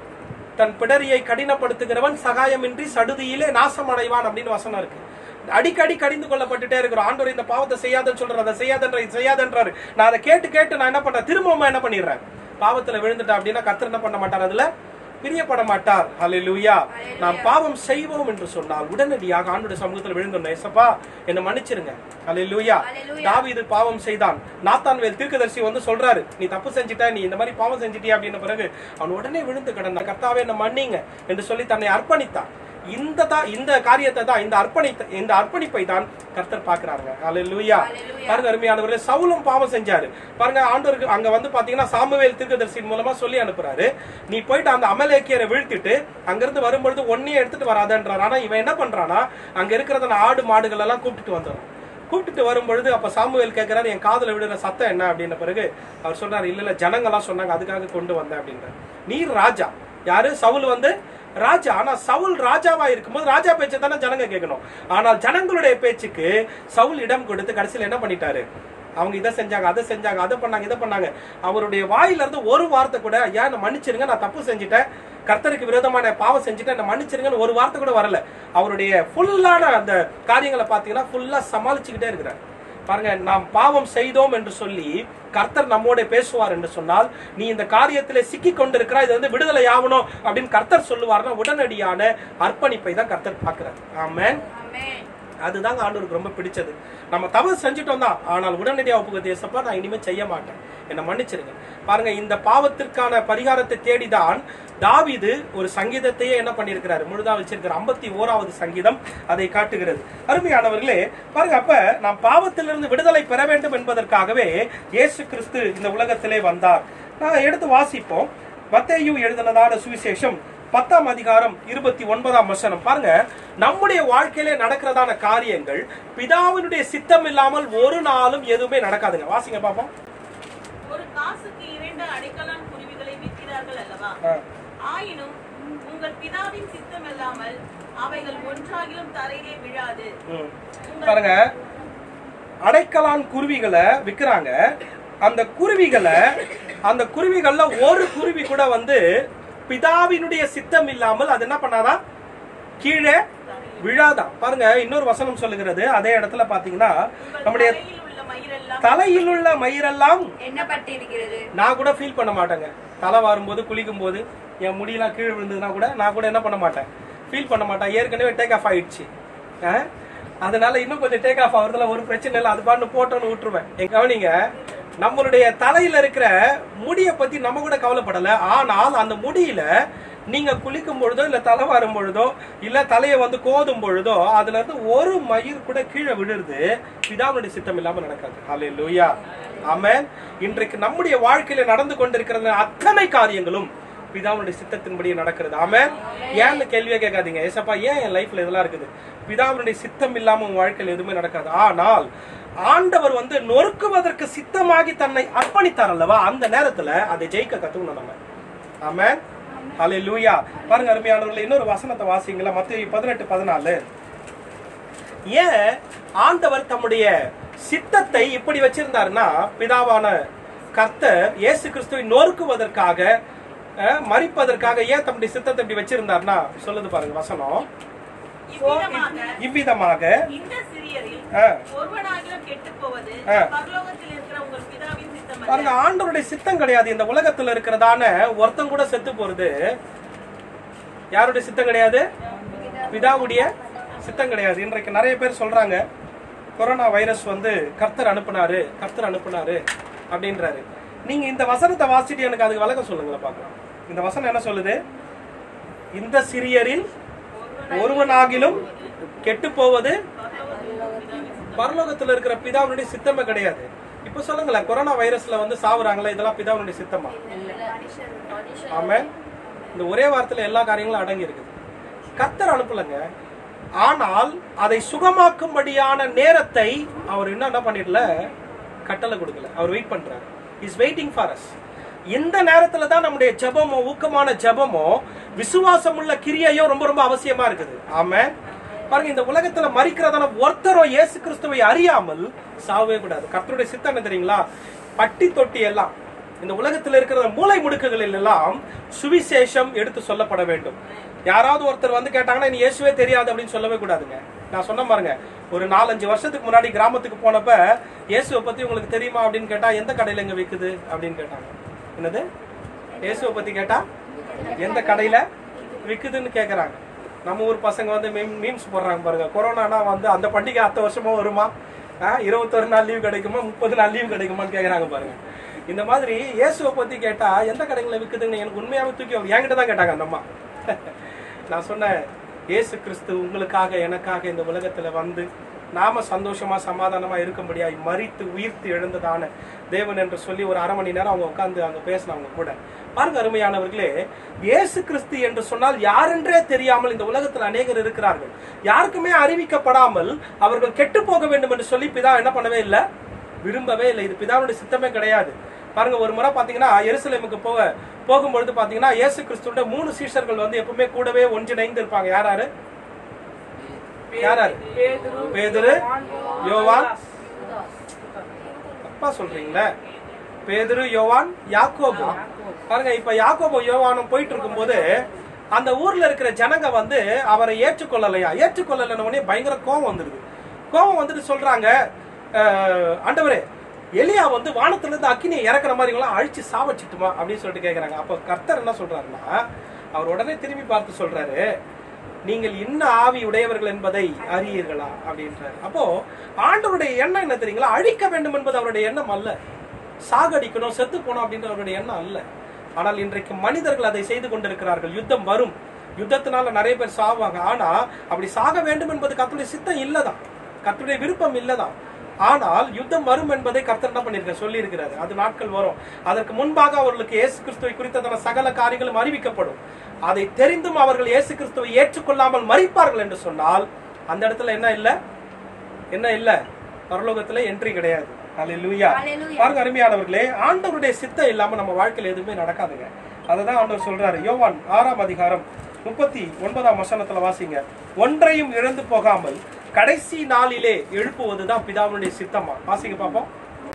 தன் பிடரியை கடினப்படுத்துகிறவன் சகாயமின்றி சடுதியிலே நாசம் அடைவான் அப்படின்னு வசனம் இருக்கு அடிக்கடி கடிந்து கொள்ளப்பட்டுட்டே இருக்கிறோம் ஆண்டவர் இந்த பாவத்தை செய்யாதன்னு சொல்றாரு அதை செய்யாதன்ற இது செய்யாதன்றாரு நான் அதை கேட்டு கேட்டு நான் என்ன பண்றேன் திரும்பவும் என்ன பண்ணிடுறேன் பாவத்துல விழுந்துட்டேன் அப்படின்னா கர்த்தர் என்ன பண்ண மாட்டார் அதுல பிரியப்பட மாட்டார் ஹalleluya நாம் பாவம் செய்வோம் என்று சொன்னால் உடனடியாக ஆண்டுடைய சமூகத்தில் விழுந்தோம் ஏசப்பா என்ன மன்னிச்சிருங்க ஹalleluya தாவீது பாவம் செய்தான் நாத்தான்வேல் தீர்க்கதரிசி வந்து சொல்றாரு நீ தப்பு செஞ்சிட்ட நீ இந்த மாதிரி பாவம் செஞ்சிட்டியா அப்படின்ன பிறகு அவன் உடனே விழுந்து கிடந்தான் கர்த்தாவே என்ன மன்னிங்க என்று சொல்லி தன்னை அர்ப்பணித்தான் இந்த தான் இந்த காரியத்தை தான் இந்த அர்ப்பணித்த இந்த அர்ப்பணிப்பை தான் கர்த்தர் பாக்குறாங்க ஹalleluya பாருங்க அருமையானவர்களே சவுலும் பாவம் செஞ்சாரு பாருங்க ஆண்டவருக்கு அங்க வந்து பாத்தீங்கன்னா சாமுவேல் தீர்க்கதரிசியின் மூலமா சொல்லி அனுப்புறாரு நீ போயிட்டு அந்த அமலேக்கியரை வீழ்த்திட்டு அங்கிருந்து வரும்பொழுது ஒன்னையும் எடுத்துட்டு வராதன்றார் ஆனா இவன் என்ன பண்றானா அங்க இருக்கிறத ஆடு மாடுகள் எல்லாம் கூப்பிட்டுட்டு வந்துடுறான் கூப்பிட்டுட்டு வரும்பொழுது அப்ப சாமுவேல் கேட்கிறாரு என் காதுல விடுற சத்தம் என்ன அப்படின்ன பிறகு அவர் சொல்றாரு இல்ல இல்ல ஜனங்கள்லாம் சொன்னாங்க அதுக்காக கொண்டு வந்தேன் அப்படின்றார் நீர் ராஜா யாரு சவுல் வந்து ராஜா ஆனா சவுல் ராஜாவா இருக்கும்போது ராஜா பேச்சை தானே ஜனங்க கேட்கணும் ஆனால் ஜனங்களுடைய பேச்சுக்கு சவுல் இடம் கொடுத்து கடைசியில் என்ன பண்ணிட்டாரு அவங்க இதை செஞ்சாங்க அதை செஞ்சாங்க அதை பண்ணாங்க இதை பண்ணாங்க அவருடைய வாயில இருந்து ஒரு வார்த்தை கூட ஏன் என்னை மன்னிச்சிருங்க நான் தப்பு செஞ்சுட்டேன் கர்த்தருக்கு விரோதமான பாவம் செஞ்சுட்டேன் என்னை மன்னிச்சிருங்கன்னு ஒரு வார்த்தை கூட வரல அவருடைய ஃபுல்லான அந்த காரியங்களை பார்த்தீங்கன்னா ஃபுல்லா சமாளிச்சுக்கிட்டே இருக்கிறார் பாருங்க நாம் பாவம் செய்தோம் என்று சொல்லி கர்த்தர் நம்மோட பேசுவார் என்று சொன்னால் நீ இந்த காரியத்திலே சிக்கி கொண்டிருக்கிறாய் இது வந்து விடுதலை ஆகணும் அப்படின்னு கர்த்தர் சொல்லுவார்னா உடனடியான அர்ப்பணிப்பை தான் கர்த்தர் பார்க்கிறார் ஆமென் அதுதாங்க ஆண்டவருக்கு ரொம்ப பிடிச்சது நம்ம தவறு செஞ்சுட்டோம் தான் ஆனால் உடனடியாக ஒப்புக்கு தேசப்பா நான் இனிமே செய்ய மாட்டேன் என்னை மன்னிச்சிருங்க பாருங்க இந்த பாவத்திற்கான பரிகாரத்தை தேடிதான் தாவீது ஒரு சங்கீதத்தையே என்ன பண்ணியிருக்கிறாரு முழுதா வச்சிருக்கிற ஐம்பத்தி ஓராவது சங்கீதம் அதை காட்டுகிறது அருமையானவர்களே பாருங்க அப்ப நாம் பாவத்திலிருந்து விடுதலை பெற வேண்டும் என்பதற்காகவே இயேசு கிறிஸ்து இந்த உலகத்திலே வந்தார் நான் எடுத்து வாசிப்போம் மத்தேயு எழுதினதான சுவிசேஷம் பத்தாம் அதிகாரம் இருபத்தி ஒன்பதாம் வசனம் பாருங்க நம்முடைய வாழ்க்கையிலே நடக்கிறதான காரியங்கள் பிதாவினுடைய சித்தம் இல்லாமல் ஒரு நாளும் எதுவுமே நடக்காதுங்க வாசிங்க பாப்போம் ஒரு காசுக்கு இரண்டு அடைக்கலான் குருவிகளை விற்கிறார்கள் அல்லவா ஆ. ஆயினும் உங்கள் பிதாவின் சித்தம் இல்லாமல் அவைகள் ஒன்றாகிலும் தரையிலே விழாது ம். பாருங்க அடைக்கலான் குருவிகளை விக்கிறாங்க அந்த குருவிகளை அந்த குருவிகள்ல ஒரு குருவி கூட வந்து பிதாவினுடைய சித்தம் இல்லாமல் அது என்ன பண்ணாதான் கீழே விழாதான் பாருங்க இன்னொரு வசனம் சொல்லுகிறது அதே இடத்துல பாத்தீங்கன்னா உங்கள் நம்முடைய தலையில் உள்ள மயிரெல்லாம் தலையில் உள்ள மயிரெல்லாம் எண்ணப்பட்டிருக்கிறது நான் கூட ஃபீல் பண்ண மாட்டேங்க தலை வாரும்போது குளிக்கும் போது என் முடியெல்லாம் கீழே விழுந்ததுன்னா கூட நான் கூட என்ன பண்ண மாட்டேன் ஃபீல் பண்ண மாட்டேன் ஏற்கனவே டேக் ஆஃப் ஆயிடுச்சு ஆ? அதனால இன்னும் கொஞ்சம் டேக் ஆஃப் ஆகுறதுல ஒரு பிரச்சனை இல்லை அது பாட்டு போட்டோன்னு விட்டுருவேன் எங்க கவனிங்க நம்மளுடைய தலையில இருக்கிற முடியை பத்தி நம்ம கூட கவலைப்படல ஆனால் அந்த முடியில நீங்க குளிக்கும் பொழுதோ இல்ல தலை வரும் பொழுதோ இல்ல தலையை வந்து கோதும் பொழுதோ அதுல இருந்து ஒரு மயிர் கூட கீழே விழுறது பிதாவுடைய சித்தம் இல்லாம நடக்காது ஹalleluya லூயா ஆமென் இன்றைக்கு நம்முடைய வாழ்க்கையில நடந்து கொண்டிருக்கிற அத்தனை காரியங்களும் பிதாவுடைய சித்தத்தின்படி நடக்கிறது ஆமென் ஏன்னு கேள்வியே கேட்காதீங்க ஏசப்பா ஏன் என் லைஃப்ல இதெல்லாம் இருக்குது பிதாவுடைய சித்தம் இல்லாம உன் வாழ்க்கையில எதுவுமே நடக்காது ஆனால் ஆண்டவர் வந்து நொறுக்குவதற்கு சித்தமாகி தன்னை அர்ப்பணித்தார் அல்லவா அந்த நேரத்துல அதை ஜெயிக்க கத்துக்கணும் நம்ம ஆமென் ஹலே லூயா பாருங்க அருமையானவர்களே இன்னொரு வசனத்தை வாசிங்களா மத்திய பதினெட்டு பதினாலு ஏன் ஆண்டவர் தம்முடைய சித்தத்தை இப்படி வச்சிருந்தாருன்னா பிதாவான கர்த்தர் இயேசு கிறிஸ்துவை நொறுக்குவதற்காக அஹ், மறிப்பதற்காக ஏன் தம்முடைய சித்தத்தை இப்படி வச்சிருந்தாருன்னா சொல்லுது பாருங்க வசனம் இவ்விதமாக இவ்விதமாக இந்த சிறியரில் அஹ், ஒருவனாகிலும் கெட்டுப் போவது ஆ. பரலோகத்தில் இருக்கிற உங்கள் பிதாவின் சித்தம் பாருங்க அல்ல ஆண்டவருடைய சித்தம் கிடையாது இந்த உலகத்துல இருக்கிறதான ஒருத்தன் கூட செத்து போறது யாருடைய சித்தம் கிடையாது பிதாவுடைய சித்தம் கிடையாது இன்றைக்கு நிறைய பேர் சொல்றாங்க கொரோனா வைரஸ் வந்து கர்த்தர் அனுப்புனாரு கர்த்தர் அனுப்புனாரு அப்படின்றாரு நீங்க இந்த வசனத்தை வாசிட்டு எனக்கு அதுக்கு விளக்கம் சொல்லுங்களேன் பார்க்கலாம் இந்த வசனம் என்ன சொல்லுது இந்த சிறியரில் ஒருவனாகிலும் கெட்டு போவது பரலோகத்துல இருக்கிற பிதாவுடைய சித்தமே கிடையாது இப்ப சொல்லுங்களேன் கொரோனா வைரஸ்ல வந்து சாவுறாங்களா இதெல்லாம் பிதாவுடைய சித்தமா ஆமென் இந்த ஒரே வாரத்துல எல்லா காரியங்களும் அடங்கி இருக்குது கத்தர் அனுப்பலங்க ஆனால் அதை சுகமாக்கும்படியான நேரத்தை அவர் இன்னும் என்ன பண்ணிடல கட்டளை கொடுக்கல அவர் வெயிட் பண்றாரு இஸ் வெயிட்டிங் ஃபார் அஸ் இந்த நேரத்துல தான் நம்முடைய ஜெபமோ ஊக்கமான ஜெபமோ விசுவாசமுள்ள கிரியையும் ரொம்ப ரொம்ப அவசியமா இருக்குது ஆமென் பாருங்க இந்த உலகத்துல மறிக்கிறதான ஒருத்தரும் இயேசு கிறிஸ்துவை அறியாமல் சாவவே கூடாது கர்த்தருடைய சித்தம் என்ன தெரியுங்களா பட்டி தொட்டி எல்லாம் இந்த உலகத்துல இருக்கிற மூளை முடுக்குகளில் எல்லாம் சுவிசேஷம் எடுத்து சொல்லப்பட வேண்டும் யாராவது ஒருத்தர் வந்து கேட்டாங்கன்னா நீ இயேசுவே தெரியாது அப்படின்னு சொல்லவே கூடாதுங்க நான் சொன்ன பாருங்க ஒரு நாலஞ்சு வருஷத்துக்கு முன்னாடி கிராமத்துக்கு போனப்ப இயேசுவை பத்தி உங்களுக்கு தெரியுமா அப்படின்னு கேட்டா எந்த கடையில இங்க விக்குது அப்படின்னு கேட்டாங்க என்னது இயேசுவை பத்தி கேட்டா எந்த கடையில விக்குதுன்னு கேக்குறாங்க நம்ம ஊர் பசங்க வந்து மீம்ஸ் போடுறாங்க பாருங்க கொரோனானா வந்து அந்த பண்டிகை அத்த வருஷமா வருமா ஆஹ், இருபத்தொரு நாள் லீவ் கிடைக்குமா முப்பது நாள் லீவ் கிடைக்குமான்னு கேக்குறாங்க பாருங்க இந்த மாதிரி இயேசுவை பத்தி கேட்டா எந்த கடைகளில் விக்குதுன்னு எனக்கு உண்மையாவே தூக்கி அவர் என்கிட்ட தான் கேட்டாங்க அந்த அம்மா நான் சொன்னேன் இயேசு கிறிஸ்து உங்களுக்காக எனக்காக இந்த உலகத்துல வந்து நாம சந்தோஷமா சமாதானமா இருக்கும்படியாய் மறித்து உயிர்த்து எழுந்ததான தேவன் என்று சொல்லி ஒரு அரை மணி நேரம் அவங்க உட்கார்ந்து அங்க பேசினாங்க கூட பாருங்க அருமையானவர்களே இயேசு கிறிஸ்து என்று சொன்னால் யாரென்றே தெரியாமல் இந்த உலகத்தில் அநேகர் இருக்கிறார்கள் யாருக்குமே அறிவிக்கப்படாமல் அவர்கள் கெட்டு போக வேண்டும் என்று சொல்லி பிதா என்ன பண்ணவே இல்லை விரும்பவே இல்லை இது பிதாவுடைய சித்தமே கிடையாது பாருங்க ஒரு முறை பாத்தீங்கன்னா எருசலேமுக்கு போக போகும்பொழுது பாத்தீங்கன்னா இயேசு கிறிஸ்துவோட மூணு சீஷர்கள் வந்து எப்பவுமே கூடவே ஒன்றிணைந்து இருப்பாங்க யார் யாரு யார் யாரு பேதுரு யோவான் தப்பா சொல்றீங்களே பேதுரு யோவான் யாக்கோபு பாருங்க இப்ப யாக்கோபு யோவானும் போயிட்டு இருக்கும்போது அந்த ஊர்ல இருக்கிற ஜனங்க வந்து அவரை ஏற்றுக்கொள்ளலையா ஏற்றுக்கொள்ளலன்னு உடனே பயங்கர கோபம் வந்துருது கோபம் வந்துட்டு சொல்றாங்க "அஹ், ஆண்டவரே எலியா வந்து வானத்துல இருந்து அக்கினியை இறக்குற மாதிரி எல்லாம் அழிச்சு சாவச்சிட்டுமா அப்படின்னு சொல்லிட்டு கேக்குறாங்க அப்ப கர்த்தர் என்ன சொல்றாருன்னா அவர் உடனே திரும்பி பார்த்து சொல்றாரு நீங்கள் இன்ன ஆவி உடையவர்கள் என்பதை அறியீர்களா அப்படின்றாரு அப்போ ஆண்டவருடைய எண்ணம் என்ன தெரியுங்களா அழிக்க வேண்டும் என்பது அவருடைய எண்ணம் அல்ல சாகடிக்கணும் செத்து போகணும் அப்படின்ற அவருடைய எண்ணம் அல்ல ஆனால் இன்றைக்கு மனிதர்கள் அதை செய்து கொண்டிருக்கிறார்கள் யுத்தம் வரும் யுத்தத்தினால நிறைய பேர் சாவாங்க ஆனா அப்படி சாக வேண்டும் என்பது கர்த்தருடைய சித்தம் இல்லதான் கர்த்தருடைய விருப்பம் இல்லதான் ஆனால் யுத்தம் வரும் என்பதை கர்த்தர் என்ன பண்ணிருக்க சொல்லி இருக்கிறாரு அது நாட்கள் வரும் அதற்கு முன்பாக அவர்களுக்கு இயேசு கிறிஸ்துவை குறித்ததான சகல காரியங்களும் அறிவிக்கப்படும் அதை தெரிந்தும் அவர்கள் இயேசு கிறிஸ்துவை ஏற்றுக்கொள்ளாமல் மறிப்பார்கள் என்று சொன்னால் அந்த இடத்துல என்ன இல்ல என்ன இல்ல பரலோகத்துல என்ட்ரி கிடையாது அல்லேலூயா பாருங்க அருமையானவர்களே ஆண்டவருடைய சித்தம் இல்லாம நம்ம வாழ்க்கையில எதுவுமே நடக்காதுங்க அததான் ஆண்டவர் சொல்றாரு யோவான் ஆறாம் அதிகாரம் முப்பத்தி ஒன்பதாம் வசனத்துல வாசிங்க ஒன்றையும் இழந்து போகாமல் கடைசி நாளிலே எழுப்புவதுதான் பிதாவுடைய சித்தமா வாசிங்க பாப்போம்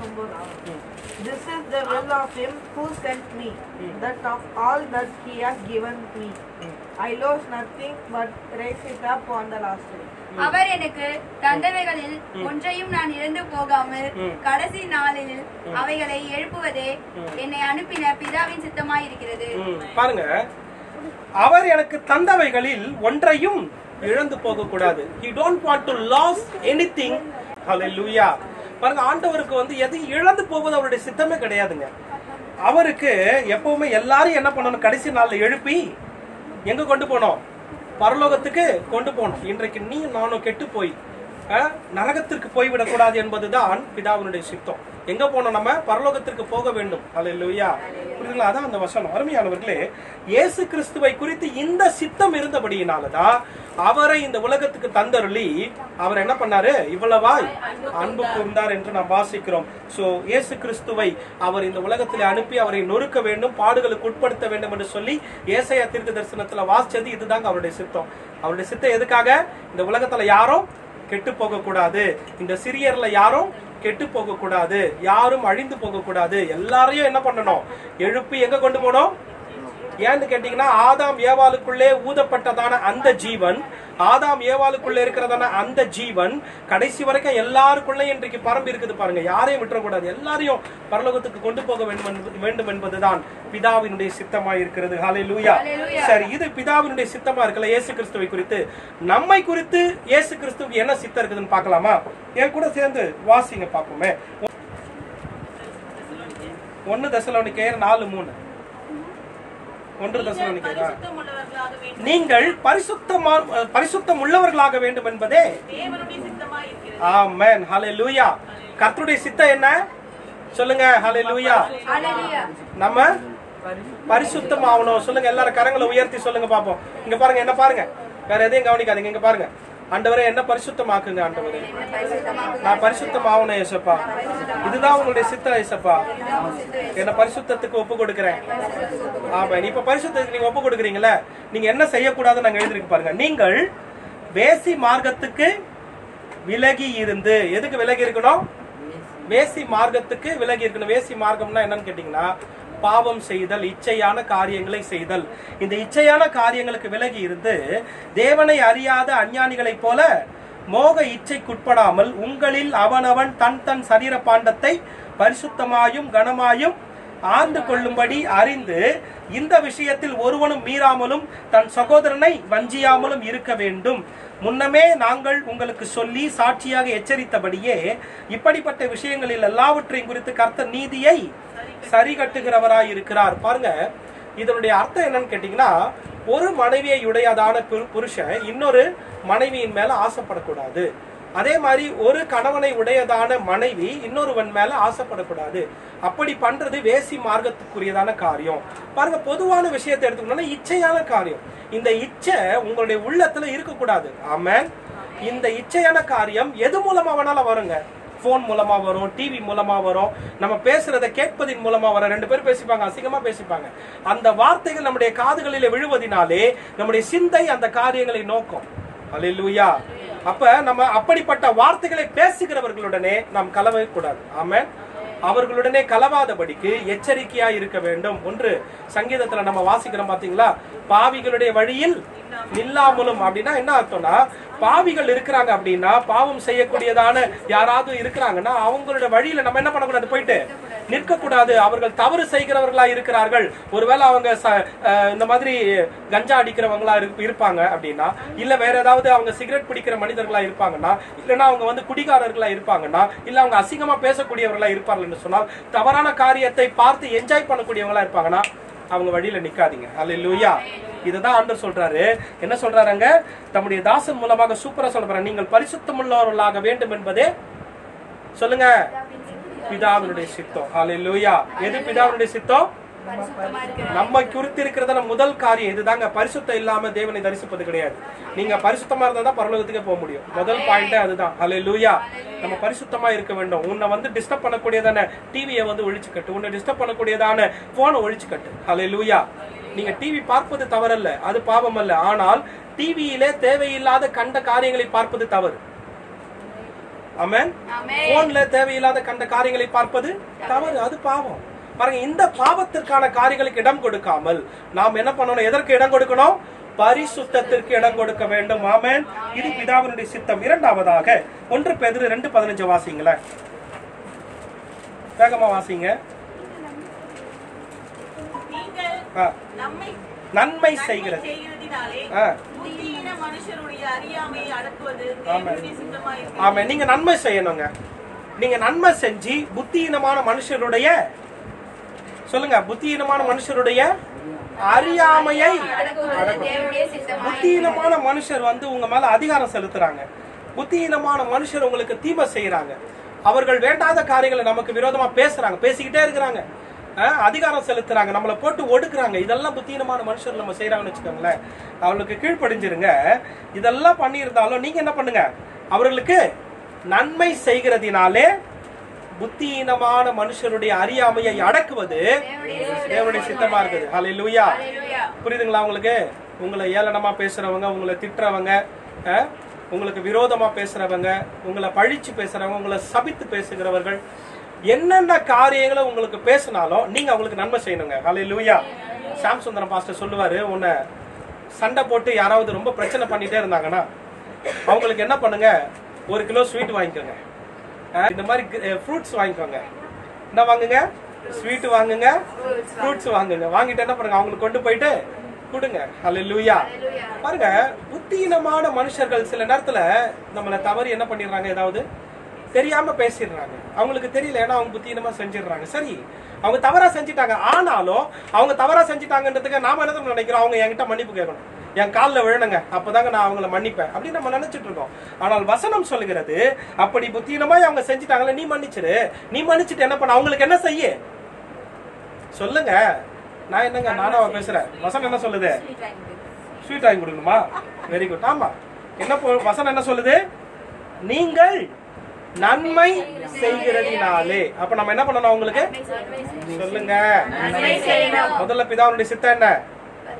This is the will of him who sent me, that of all that he has given me, I lose nothing but raise it up on the last day. அவர் எனக்கு தந்தவைகளில் ஒன்றையும் நான் இழந்து போகாமல் ம். கடைசி நாளில் அவைகளை எழுப்புவதே என்னை அனுப்பின பிதாவின் சித்தமாயிருக்கிறது ம், பாருங்க அவர் எனக்கு தந்தவைகளில் ஒன்றையும் இழந்து போக கூடாது he don't want to lose anything hallelujah பாருங்க ஆண்டவருக்கு வந்து எதையும் இழந்து போவது அவருடைய சித்தமே கிடையாதுங்க அவருக்கு எப்பவுமே எல்லாரும் என்ன பண்ணணும் கடைசி நாள்ல எழுப்பி எங்க கொண்டு போனோம் பரலோகத்துக்கு கொண்டு போனோம் இன்றைக்கு நீ நானும் கெட்டு போய் அஹ், நரகத்திற்கு போய்விடக்கூடாது என்பதுதான் பிதாவினுடைய சித்தம் எங்க போனோம் நம்ம பரலோகத்திற்கு போக வேண்டும் அல்லேலூயா புரியுதுங்களா அதான் அந்த வசனம் அருமையானவர்களே இயேசு கிறிஸ்துவை குறித்து இந்த சித்தம் இருந்தபடியினாலதான் அவரை இந்த உலகத்துக்கு தந்தருளி அவர் என்ன பண்ணாரு இவ்வளவாய் அன்பு கூர்ந்தார் என்று நாம் வாசிக்கிறோம் சோ இயேசு கிறிஸ்துவை அவர் இந்த உலகத்திலே அனுப்பி அவரை நொறுக்க வேண்டும் பாடுகளுக்கு உட்படுத்த வேண்டும் என்று சொல்லி ஏசாயா தீர்க்க தரிசனத்துல வாசிச்சது இதுதாங்க அவருடைய சித்தம் அவருடைய சித்தம் எதுக்காக இந்த உலகத்துல யாரும் கெட்டு போக கூடாது இந்த சிறியர்ல யாரும் கெட்டு போக கூடாது யாரும் அழிந்து போக கூடாது எல்லாரையும் என்ன பண்ணணும் எழுப்பி எங்க கொண்டு போனோம் ஏன்னு கேட்டீங்கன்னா ஆதாம் ஏவாளுக்குள்ளே ஊதப்பட்டதான அந்த ஜீவன் ஆதாம் ஏவாளுக்குள்ளே இருக்கிறதான அந்த ஜீவன் கடைசி வரைக்கும் எல்லாருக்குள்ளேயும் இன்றைக்கு பரம்பி இருக்குது பாருங்க யாரையும் விட்டுறக்கூடாது எல்லாரையும் பரலோகத்துக்கு கொண்டு போக வேண்டும் என்பது- வேண்டும் என்பதுதான் பிதாவினுடைய சித்தமாய் இருக்கிறது ஹாலே லூயா Hallelujah. சரி இது பிதாவினுடைய சித்தமா இருக்கல இயேசு கிறிஸ்துவை குறித்து நம்மை குறித்து இயேசு கிறிஸ்துவுக்கு என்ன சித்தம் இருக்குதுன்னு பார்க்கலாமா என் கூட சேர்ந்து வாசிங்க பார்ப்போமே ஒன்னு தசலோனிக்கேயர் நாலு மூணு ஒன்று தசலோனிக்கேயர் பரிசுத்தம் உள்ளவர்களாக வேண்டும் நீங்கள் பரிசுத்தமா பரிசுத்தம் உள்ளவர்களாக வேண்டும் என்பதே தேவனுடைய சித்தமாய் இருக்கிறது ஆமென் ஹalleluya கர்த்தருடைய சித்தம் என்ன சொல்லுங்க ஹalleluya Hallelujah. நம்ம பரிசுத்தம் ஆகணும் சொல்லுங்க எல்லாரும் கரங்களை உயர்த்தி சொல்லுங்க பாப்போம் இங்க பாருங்க என்ன பாருங்க வேற எதையும் கவனிக்காதீங்க இங்க பாருங்க ஆண்டவரே என்ன பரிசுத்தமாக்குங்க ஆண்டவரே நான் பரிசுத்தம் ஆகணும் ஏசப்பா இதுதான் உங்களுடைய சித்தம் ஏசப்பா என்ன பரிசுத்தத்துக்கு ஒப்பு கொடுக்கிறேன் ஆமா இப்ப பரிசுத்தத்துக்கு நீங்க ஒப்பு கொடுக்குறீங்களே நீங்க என்ன செய்யக்கூடாதுன்னு நாங்க எழுதிருக்கு பாருங்க நீங்கள் வேசி மார்க்கத்துக்கு விலகி இருந்து எதுக்கு விலகி இருக்கணும் வேசி மார்க்கத்துக்கு விலகி இருக்கணும் வேசி மார்க்கம்னா என்னன்னு கேட்டீங்கன்னா பாவம் செய்தல் இச்சையான காரியங்களை செய்தல் இந்த இச்சையான காரியங்களுக்கு விலகி இருந்து தேவனை அறியாத அஞ்ஞானிகளைப் போல மோக இச்சைக்குட்படாமல் உங்களில் அவனவன் தன் தன் சரீர பாண்டத்தை பரிசுத்தமாயும் கனமாயும் ஆண்டு கொள்ளும்படி அறிந்து இந்த விஷயத்தில் ஒருவனும் மீறாமலும் தன் சகோதரனை வஞ்சியாமலும் இருக்க வேண்டும் முன்னமே நாங்கள் உங்களுக்கு சொல்லி சாட்சியாக எச்சரித்தபடியே இப்படிப்பட்ட விஷயங்களில் எல்லாவற்றையும் குறித்து கர்த்தர் நீதியை சரி கட்டுகிறவராய் இருக்கிறார் பாருங்க இதனுடைய அர்த்தம் என்னன்னு கேட்டீங்கன்னா ஒரு மனைவியை உடையதான புரு- புருஷன் இன்னொரு மனைவியின் மேல ஆசைப்படக்கூடாது அதே மாதிரி ஒரு கணவனை உடையதான மனைவி இன்னொருவன் மேல ஆசைப்படக்கூடாது அப்படி பண்றது வேசி மார்க்கத்துக்குரியதான காரியம் பாருங்க பொதுவான விஷயத்தை எடுத்துக்கணும்னா இச்சையான காரியம் இந்த இச்சை உங்களுடைய உள்ளத்துல இருக்கக்கூடாது ஆமென் இந்த இச்சையான காரியம் எது மூலமா வேணாலும் வருங்க ஃபோன் மூலமா வரும் டிவி மூலமா வரும் நம்ம பேசுறத கேட்பதின் மூலமா வரும் ரெண்டு பேரும் பேசிப்பாங்க அசிங்கமா பேசிப்பாங்க அந்த வார்த்தைகள் நம்முடைய காதுகளிலே விழுவதினாலே நம்முடைய சிந்தை அந்த காரியங்களை நோக்கும் அல்லேலூயா அப்ப நம்ம அப்படிப்பட்ட வார்த்தைகளை பேசுகிறவர்களுடனே நாம் கலவை கூடாது ஆமென் அவர்களுடனே கலவாதபடிக்கு எச்சரிக்கையா இருக்க வேண்டும் ஒன்று சங்கீதத்துல நம்ம வாசிக்கிறோம் பாத்தீங்களா பாவிகளுடைய வழியில் நில்லாமலும் அப்படின்னா என்ன அர்த்தம்னா பாவிகள் இருக்கிறாங்க அப்படின்னா பாவம் செய்யக்கூடியதான யாராவது இருக்கிறாங்கன்னா அவங்களோட வழியில நம்ம என்ன பண்ணக்கூடாது போயிட்டு நிற்கக்கூடாது அவர்கள் தவறு செய்கிறவர்களா இருக்கிறார்கள் ஒருவேளை அவங்க ச- அஹ் இந்த மாதிரி கஞ்சா அடிக்கிறவங்களா இருப்- இருப்பாங்க அப்படின்னா இல்ல வேற ஏதாவது அவங்க சிகரெட் பிடிக்கிற மனிதர்களா இருப்பாங்கன்னா இல்லைன்னா அவங்க வந்து குடிகாரர்களா இருப்பாங்கன்னா இல்ல அவங்க அசிங்கமா பேசக்கூடியவர்களா இருப்பாங்கன்னு சொன்னால் தவறான காரியத்தை பார்த்து என்ஜாய் பண்ணக்கூடியவங்களா இருப்பாங்கன்னா அவங்க வழியில நிக்காதீங்க அல்லேலூயா இதுதான் ஆண்டவர் சொல்றாரு என்ன சொல்றாருங்க தம்முடைய தாசன் மூலமாக சூப்பரா சொல்றாரு நீங்கள் பரிசுத்தமுள்ளவர்களாக வேண்டும் என்பதே சொல்லுங்க பிதாவினுடைய சித்தம் அல்லேலூயா எது பிதாவினுடைய சித்தம் பரிசுத்தமா இருக்கிற நம்ம குறித்து இருக்கிறதான முதல் காரியம் இதுதாங்க பரிசுத்தம் இல்லாம தேவனை தரிசிப்பது கிடையாது நீங்க பரிசுத்தமா இருந்தா தான் பரலோகத்துக்கே போக முடியும் முதல் பாயிண்டே அதுதான் ஹalleluya நம்ம பரிசுத்தமா இருக்க வேண்டும் உன்னை வந்து டிஸ்டர்ப் பண்ணக்கூடியதான டிவியை வந்து ஒழிச்சு கட்டு உன்னை டிஸ்டர்ப் பண்ணக்கூடியதான போனை ஒழிச்சு கட்டு ஹalleluya நீங்க டிவி பார்ப்பது தவறல்ல அது பாவம் அல்ல ஆனால் டிவியிலே தேவையில்லாத கண்ட காரியங்களை பார்ப்பது தவறு ஆமென் ஆமென். போன்ல தேவையில்லாத கண்ட காரியங்களை பார்ப்பது தவறு அது பாவம் பாருங்க இந்த பாவத்திற்கான காரியங்களுக்கு இடம் கொடுக்காமல் நாம் என்ன பண்ணணும் எதற்கு இடம் கொடுக்கணும் பரிசுத்தத்திற்கு இடம் கொடுக்க வேண்டும் ஆமென் இது பிதாவினுடைய சித்தம் இரண்டாவதாக ஒன்று பேதுரு ரெண்டு பதினஞ்சு வாசிங்களேன் வேகமா வாசிங்க நீங்கள் ஆ, நம்மை நன்மை நன்மை செய்கிறது செய்கிறதினாலே ஆ, புத்தியீன மனுஷருடைய அறியாமையை அடக்குவது ஆமென். தேவனுடைய சித்தமாய் ஆமென் நீங்க நன்மை செய்யணுங்க நீங்க நன்மை செஞ்சு புத்தியீனமான மனுஷருடைய சொல்லுங்க புத்தியீனமான மனுஷருடைய அறியாமையை அடக்குவது தேவனுடைய சித்தமாய் புத்தியீனமான மனுஷர் வந்து உங்க மேல அதிகாரம் செலுத்துறாங்க புத்தியீனமான மனுஷர் உங்களுக்கு தீமை செய்யறாங்க அவர்கள் வேண்டாத காரியங்களை நமக்கு விரோதமா பேசுறாங்க பேசிக்கிட்டே இருக்கிறாங்க அஹ், அதிகாரம் செலுத்துறாங்க நம்மளை போட்டு ஒடுக்குறாங்க இதெல்லாம் புத்தியீனமான மனுஷர் நம்ம செய்யறாங்கன்னு வச்சுக்கோங்களேன் அவர்களுக்கு கீழ்ப்படிஞ்சிருங்க இதெல்லாம் பண்ணியிருந்தாலும் நீங்க என்ன பண்ணுங்க அவர்களுக்கு நன்மை செய்கிறதினாலே புத்தியீனமான மனுஷருடைய அறியாமையை அடக்குவது தேவனுடைய சித்தமா இருக்குது ஹalleluya Hallelujah. புரியுதுங்களா உங்களுக்கு உங்களை ஏளனமா பேசுறவங்க உங்களை திட்டுறவங்க அஹ், உங்களுக்கு விரோதமா பேசுறவங்க உங்களை பழிச்சு பேசுறவங்க உங்களை சபித்து பேசுகிறவர்கள் என்னென்ன காரியங்களை உங்களுக்கு பேசினாலும் நீங்க அவங்களுக்கு நன்மை செய்யணுங்க ஹalleluya சாம் சுந்தரம் பாஸ்டர் சொல்லுவாரு உன்னை சண்டை போட்டு யாராவது ரொம்ப பிரச்சனை பண்ணிட்டே இருந்தாங்கன்னா அவங்களுக்கு என்ன பண்ணுங்க ஒரு கிலோ ஸ்வீட் வாங்கிக்கோங்க அஹ், இந்த மாதிரி ஃப்ரூட்ஸ் வாங்கிக்கோங்க என்ன வாங்குங்க ஸ்வீட் வாங்குங்க ஃப்ரூட்ஸ் வாங்குங்க வாங்கிட்டு என்ன பண்ணுங்க அவங்களுக்கு கொண்டு போயிட்டு கொடுங்க ஹalleluya பாருங்க புத்தியினமான மனுஷர்கள் சில நேரத்துல நம்மள தவறு என்ன பண்ணிடுறாங்க ஏதாவது தெரியாம பேசிடுறாங்க அவங்களுக்கு தெரியல ஏன்னா அவங்க புத்தியினமா செஞ்சிடுறாங்க சரி அவங்க தவறா செஞ்சிட்டாங்க ஆனாலும் அவங்க தவறா செஞ்சிட்டாங்கன்றதுக்கு நாம என்ன தெரியுமா நினைக்கிறோம் அவங்க என்கிட்ட மன்னிப்பு கேட்கணும் என் காலில் விழணுங்க அப்பதாங்க நான் அவங்கள மன்னிப்பேன் அப்படின்னு நம்ம நினைச்சிட்டு இருக்கோம் ஆனால் வசனம் சொல்லுகிறது அப்படி புத்தியினமா அவங்க செஞ்சிட்டாங்களே நீ மன்னிச்சிரு நீ மன்னிச்சிட்டு என்ன பண்ண அவங்களுக்கு என்ன செய்ய சொல்லுங்க நான் என்னங்க நானாவா பேசுறேன் வசனம் என்ன சொல்லுது ஸ்வீட் வாங்கி கொடுக்கணுமா வெரி குட் ஆமா என்ன பொ- வசனம் என்ன சொல்லுது நீங்கள் நன்மை செய்கிறதினாலே அப்ப நம்ம என்ன பண்ணணும் அவங்களுக்கு சொல்லுங்க முதல்ல பிதாவுடைய சித்தம் என்ன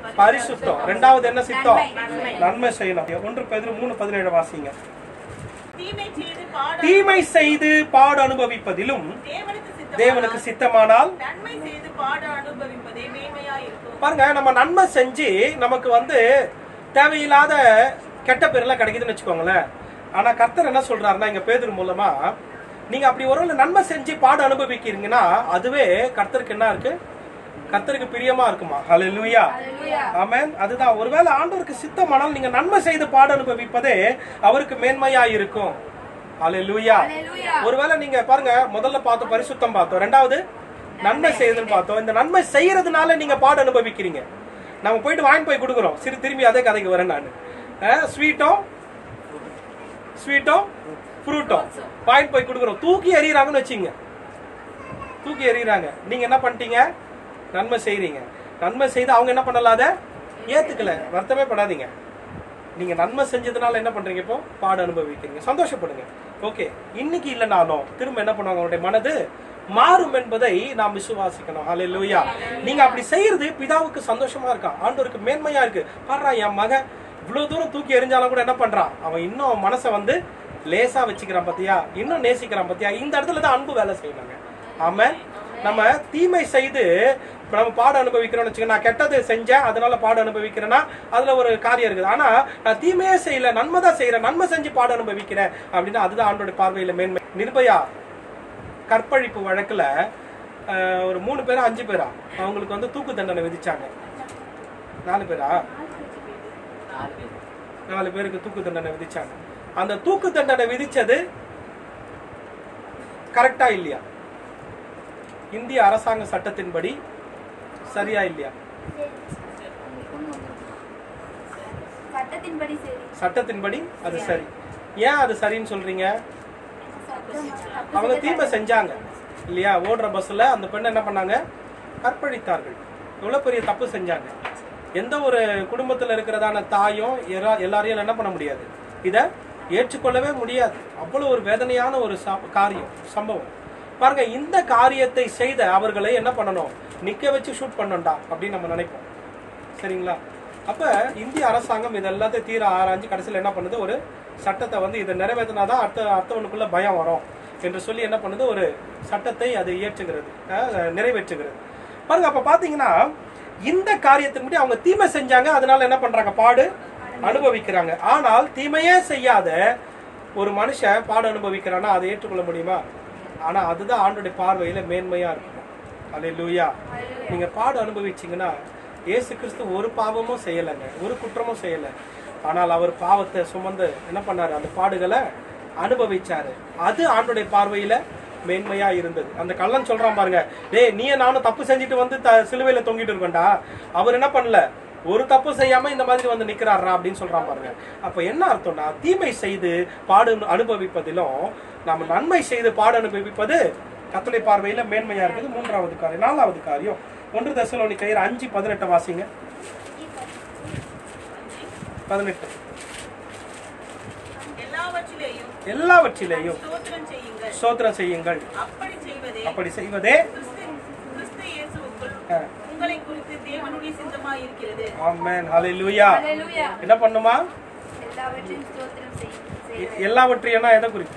பரிசுத்தம் ரெண்டாவது என்ன சித்தம் நன்மை. நன்மை செய்யணும் ஒன்று பேதுரு மூணு பதினேழு வாசிங்க தீமை செய்து பாட தீமை செய்து பாடு அனுபவிப்பதிலும் தேவனுக்கு சித்தமானால் தேவனுக்கு சித்தமானால் நன்மை செய்து பாட அனுபவிப்பதே மேன்மையா இருக்கும் பாருங்க நம்ம நன்மை செஞ்சு நமக்கு வந்து தேவையில்லாத கெட்ட பேர்லாம் கிடைக்குதுன்னு வச்சுக்கோங்களேன் ஆனா கர்த்தர் என்ன சொல்றாருன்னா இங்க பேதர் மூலமா நீங்க அப்படி ஒரு நன்மை செஞ்சு பாடு அனுபவிக்கிறீங்கன்னா அதுவே கர்த்தருக்கு என்ன இருக்கு கர்த்தருக்கு பிரியமா இருக்குமா ஹalleluya ஆமென் அதுதான் ஒருவேளை ஆண்டவருக்கு சித்தமானால் நீங்க நன்மை செய்து பாடு அனுபவிப்பதே அவருக்கு மேன்மையா இருக்கும் ஹalleluya ஒருவேளை நீங்க பாருங்க முதல்ல பார்த்தோம் பரிசுத்தம் பார்த்தோம் ரெண்டாவது நன்மை செய்யுதுன்னு பார்த்தோம் இந்த நன்மை செய்யறதுனால நீங்க பாடு அனுபவிக்கிறீங்க நம்ம போயிட்டு வாங்கி போய் கொடுக்குறோம் சிறு திரும்பி அதே கதைக்கு வரேன் நான் ஸ்வீட்டும் ஸ்வீட்டும் ஃப்ரூட்டும் வாங்கி போய் கொடுக்குறோம் தூக்கி எறிகிறாங்கன்னு வச்சுங்க தூக்கி எறிகிறாங்க நீங்க என்ன பண்ணிட்டீங்க நன்மை செய்றீங்க நன்மை செய்து அவங்க என்ன பண்ணல அதை ஏத்துக்கல வருத்தமே படாதீங்க நீங்க நன்மை செஞ்சதுனால என்ன பண்றீங்க இப்போ பாடு அனுபவிக்கிறீங்க சந்தோஷப்படுங்க ஓகே இன்னைக்கு இல்லைனாலும் திரும்ப என்ன பண்ணுவாங்க அவங்களுடைய மனது மாறும் என்பதை நாம் விசுவாசிக்கணும் ஹalleluya நீங்க அப்படி செய்யறது பிதாவுக்கு சந்தோஷமா இருக்கா ஆண்டவருக்கு மேன்மையா இருக்கு பாடுறா என் மகன் இவ்வளவு தூரம் தூக்கி எறிஞ்சாலும் கூட என்ன பண்றான் அவன் இன்னும் மனசை வந்து லேசா வச்சுக்கிறான் பாத்தியா இன்னும் நேசிக்கிறான் பாத்தியா இந்த இடத்துல தான் அன்பு வேலை செய்யணுங்க ஆமா நம்ம தீமை செய்து இப்ப நம்ம பாடு அனுபவிக்கிறோம்னு வச்சுக்க நான் கெட்டது செஞ்சேன் அதனால பாடு அனுபவிக்கிறேன்னா அதுல ஒரு காரியம் இருக்குது ஆனா நான் தீமையே செய்யல நன்மை தான் செய்யறேன் நன்மை செஞ்சு பாடு அனுபவிக்கிறேன் அப்படின்னா அதுதான் ஆண்டோட பார்வையில மேன்மை நிர்பயா கற்பழிப்பு வழக்குல அஹ், ஒரு மூணு பேரா அஞ்சு பேரா அவங்களுக்கு வந்து தூக்கு தண்டனை விதிச்சாங்க நாலு பேரா நாலு பேருக்கு தூக்கு தண்டனை விதிச்சாங்க அந்த தூக்கு தண்டனை விதிச்சது கரெக்டா இல்லையா இந்திய அரசாங்க சட்டத்தின்படி சரியா இல்லையா சட்டத்தின்படி சரி சட்டத்தின்படி அது சரி ஏன் அது சரின்னு சொல்றீங்க அவங்க தீமை செஞ்சாங்க இல்லையா ஓடுற பஸ்ல அந்த பெண்ணை என்ன பண்ணாங்க கற்பழித்தார்கள் எவ்வளவு பெரிய தப்பு செஞ்சாங்க எந்த ஒரு குடும்பத்துல இருக்கிறதான தாயும் எல்லா- எல்லாரையும் என்ன பண்ண முடியாது இத ஏற்றுக்கொள்ளவே முடியாது அவ்வளவு ஒரு வேதனையான ஒரு ச- காரியம் சம்பவம் பாருங்க இந்த காரியத்தை செய்த அவர்களை என்ன பண்ணணும் நிக்க வச்சு ஷூட் பண்ணணும்டா அப்படின்னு நம்ம நினைப்போம் சரிங்களா அப்ப இந்திய அரசாங்கம் இது எல்லாத்தையும் தீர ஆராய்ஞ்சு கடைசியில் என்ன பண்ணுது ஒரு சட்டத்தை வந்து இதை நிறைவேற்றினாதான் அடுத்த அடுத்தவனுக்குள்ள பயம் வரும் என்று சொல்லி என்ன பண்ணுது ஒரு சட்டத்தை அது இயற்றுகிறது அஹ், நிறைவேற்றுகிறது பாருங்க அப்ப பாத்தீங்கன்னா இந்த காரியத்தின்படி அவங்க தீமை செஞ்சாங்க அதனால என்ன பண்றாங்க பாடு அனுபவிக்கிறாங்க ஆனால் தீமையே செய்யாத ஒரு மனுஷன் பாடு அனுபவிக்கிறான்னா அதை ஏற்றுக்கொள்ள முடியுமா ஆனா அதுதான் ஆண்டுடைய பார்வையில மேன்மையா இருக்கும் அல்லேலூயா நீங்க பாடு அனுபவிச்சீங்கன்னா இயேசு கிறிஸ்து ஒரு பாவமும் செய்யலைங்க ஒரு குற்றமும் செய்யல ஆனால் அவர் பாவத்தை சுமந்து என்ன பண்ணாரு அந்த பாடுகளை அனுபவிச்சாரு அது ஆண்டுடைய பார்வையில மேன்மையா இருந்தது அந்த கள்ளன் சொல்றான் பாருங்க டேய் நீ நானும் தப்பு செஞ்சுட்டு வந்து த- சிலுவையில தொங்கிட்டு இருக்கோம்டா அவர் என்ன பண்ணல ஒரு தப்பு செய்யாம இந்த மாதிரி வந்து நிக்கிறாரா அப்படின்னு சொல்றான் பாருங்க அப்ப என்ன அர்த்தம்னா தீமை செய்து பாடு அனுபவிப்பதிலும் நாம நன்மை செய்து பாடு அனுபவிப்பது கத்தளை பார்வையில மேன்மையா இருக்குது மூன்றாவது காரியம் நாலாவது காரியம் ஒன்று தசலோனி கயிறு அஞ்சு பதினெட்டு வாசிங்க பதினெட்டு எல்லாவற்றிலேயும் எல்லாவற்றிலேயும் ஸ்தோத்திரம் செய்யுங்கள் சோத்திரம் செய்யுங்கள் அப்படி செய்வதே அப்படி செய்வதே கிறிஸ்து கிறிஸ்து இயேசுவுக்குள் ஆ. உங்களை குறித்து தேவனுடைய சித்தமாய் இருக்கிறது ஆமென் ஹalleluya ஹalleluya என்ன பண்ணுமா எல்லாவற்றையும் ஸ்தோத்திரம் செய் எ- எல்லாவற்றையும் எதை குறித்து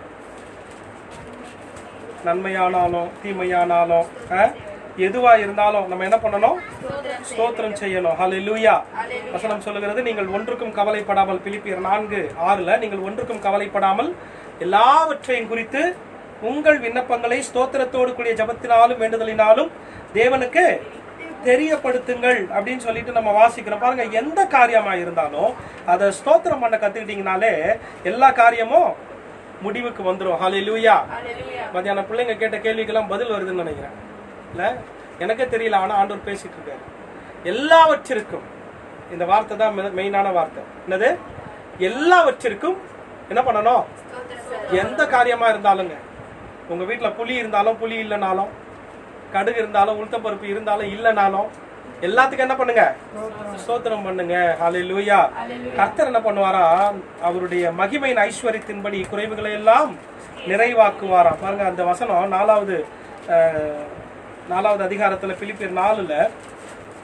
நன்மையானாலும் தீமையானாலும் ஆ? எதுவா இருந்தாலும் நம்ம என்ன பண்ணணும் ஸ்தோத்திரம் செய்யணும் ஹalleluya வசனம் சொல்லுகிறது நீங்கள் ஒன்றுக்கும் கவலைப்படாமல் பிலிப்பியர் நான்கு ஆறுல நீங்கள் ஒன்றுக்கும் கவலைப்படாமல் எல்லாவற்றையும் குறித்து உங்கள் விண்ணப்பங்களை ஸ்தோத்திரத்தோடு கூடிய ஜபத்தினாலும் வேண்டுதலினாலும் தேவனுக்கு தெரியப்படுத்துங்கள் அப்படின்னு சொல்லிட்டு நம்ம வாசிக்கிறோம் பாருங்க எந்த காரியமா இருந்தாலும் அதை ஸ்தோத்திரம் பண்ண கத்துக்கிட்டீங்கனாலே எல்லா காரியமும் முடிவுக்கு வந்துரும் ஹalleluya மத்தியானம் பிள்ளைங்க கேட்ட கேள்விக்கெல்லாம் பதில் வருதுன்னு நினைக்கிறேன் இல்ல எனக்கே தெரியல ஆனா ஆண்டவர் பேசிட்டு இருக்காரு எல்லாவற்றிற்கும் இந்த வார்த்தை தான் மெயினான வார்த்தை என்னது எல்லாவற்றிற்கும் என்ன பண்ணணும் எந்த காரியமா இருந்தாலுங்க உங்க வீட்ல புலி இருந்தாலும் புலி இல்லைனாலும் கடுகு இருந்தாலும் உளுத்தம்பருப்பு இருந்தாலும் இல்லைனாலும் எல்லாத்துக்கும் என்ன பண்ணுங்க ஸ்தோத்திரம் பண்ணுங்க ஹalleluya கர்த்தர் என்ன பண்ணுவாரா அவருடைய மகிமையின் ஐஸ்வர்யத்தின்படி குறைவுகளை எல்லாம் நிறைவாக்குவாராம் பாருங்க அந்த வசனம் நாலாவது அஹ், நாலாவது அதிகாரத்துல பிலிப்பியர் நாலுல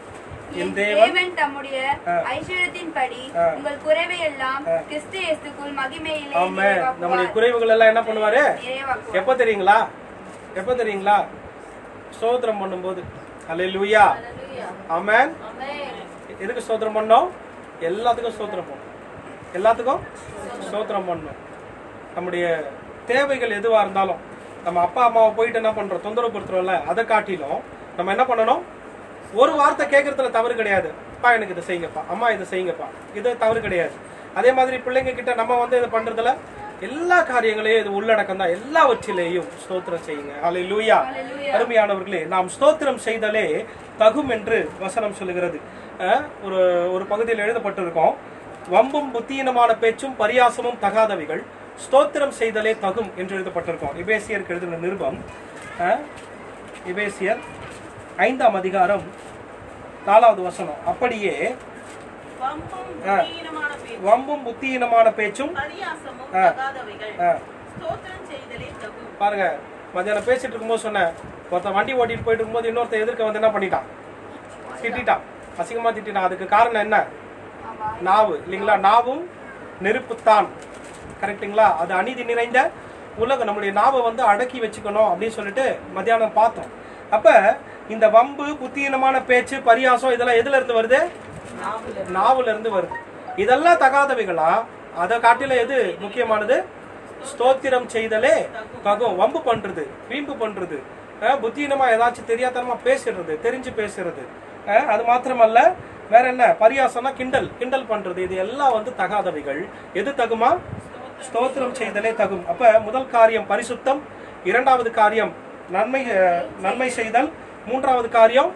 என் என் தேவன் தேவன் தம்முடைய ஆ. ஐஸ்வர்யத்தின்படி ஆ. உங்கள் குறைவை எல்லாம் ஆ. கிறிஸ்து இயேசுக்குள் மகிமையிலே ஆமே நம்முடைய நிறைவாக்குவார். குறைவுகள் எல்லாம் என்ன பண்ணுவாரு நிறைவாக்குவார். எப்ப தெரியுங்களா எப்ப தெரியுங்களா ஸ்தோத்திரம் பண்ணும்போது அல்லேலூயா ஆமென் எதுக்கு ஸ்தோத்திரம் பண்ணோம் எல்லாத்துக்கும் ஸ்தோத்திரம் பண்ணணும் எல்லாத்துக்கும் ஸ்தோத்திரம் பண்ணணும் நம்முடைய தேவைகள் எதுவா இருந்தாலும் நம்ம அப்பா அம்மாவை போயிட்டு என்ன பண்றோம் தொந்தரவு படுத்துறோம்ல அதை காட்டிலும் நம்ம என்ன பண்ணணும் ஒரு வார்த்தை கேட்கறதுல தவறு கிடையாது அப்பா எனக்கு இதை செய்யுங்கப்பா அம்மா இதை செய்யுங்கப்பா இது தவறு கிடையாது அதே மாதிரி பிள்ளைங்க கிட்ட நம்ம வந்து இதை பண்றதுல எல்லா காரியங்களையும் இது உள்ளடக்கம் தான் எல்லாவற்றிலேயும் ஸ்தோத்திரம் செய்யுங்க ஹalleluya லூயா அருமையானவர்களே நாம் ஸ்தோத்திரம் செய்தலே தகும் என்று வசனம் சொல்லுகிறது அஹ், ஒரு ஒரு பகுதியில் எழுதப்பட்டிருக்கோம் வம்பும் புத்தியினமான பேச்சும் பரியாசமும் தகாதவைகள் ஸ்தோத்திரம் செய்தலே தகும் என்று எழுதப்பட்டிருக்கோம் இபேசியருக்கு எழுதின நிருபம் அஹ், இபேசியர் ஐந்தாம் அதிகாரம் நாலாவது வசனம் அப்படியே வம்பும் ஆ. புத்தியீனமான பேச்சும் வம்பும் புத்தியினமான பேச்சும் பரியாசமும் ஆ. தகாதவைகள் அஹ், ஸ்தோத்திரம் செய்தலே தகும் பாருங்க மத்தியானம் பேசிட்டு இருக்கும்போது சொன்னேன் ஒருத்தன் வண்டி ஓட்டிட்டு போயிட்டு இருக்கும்போது இன்னொருத்தன் எதிர்க்க வந்து என்ன பண்ணிட்டான் திட்டிட்டான் அசிங்கமா திட்டிட்டான் அதுக்கு காரணம் என்ன நாவு இல்லைங்களா நாவும் நெருப்புத்தான் கரெக்ட்டுங்களா அது அநீதி நிறைந்த உலகம் நம்முடைய நாவை வந்து அடக்கி வச்சுக்கணும் அப்படின்னு சொல்லிட்டு மத்தியானம் பார்த்தோம் அப்ப இந்த வம்பு புத்தீனமான பேச்சு பரியாசம் இதெல்லாம் எதுல இருந்து வருது நாவுல இருந்து வருது இதெல்லாம் தகாதவைகளா அதை காட்டில எது முக்கியமானது ஸ்தோத்திரம் செய்தலே தகும் வம்பு பண்றது வீம்பு பண்றது அஹ், புத்தீனமா ஏதாச்சும் தெரியாதனமா பேசிடுறது தெரிஞ்சு பேசுறது அஹ், அது மாத்திரமல்ல வேற என்ன பரியாசம்னா கிண்டல் கிண்டல் பண்றது இது எல்லாம் வந்து தகாதவைகள் எது தகுமா ஸ்தோத்திரம் செய்தலே தகும் அப்ப முதல் காரியம் பரிசுத்தம் இரண்டாவது காரியம் நன்மை அஹ், நன்மை செய்தல் மூன்றாவது காரியம்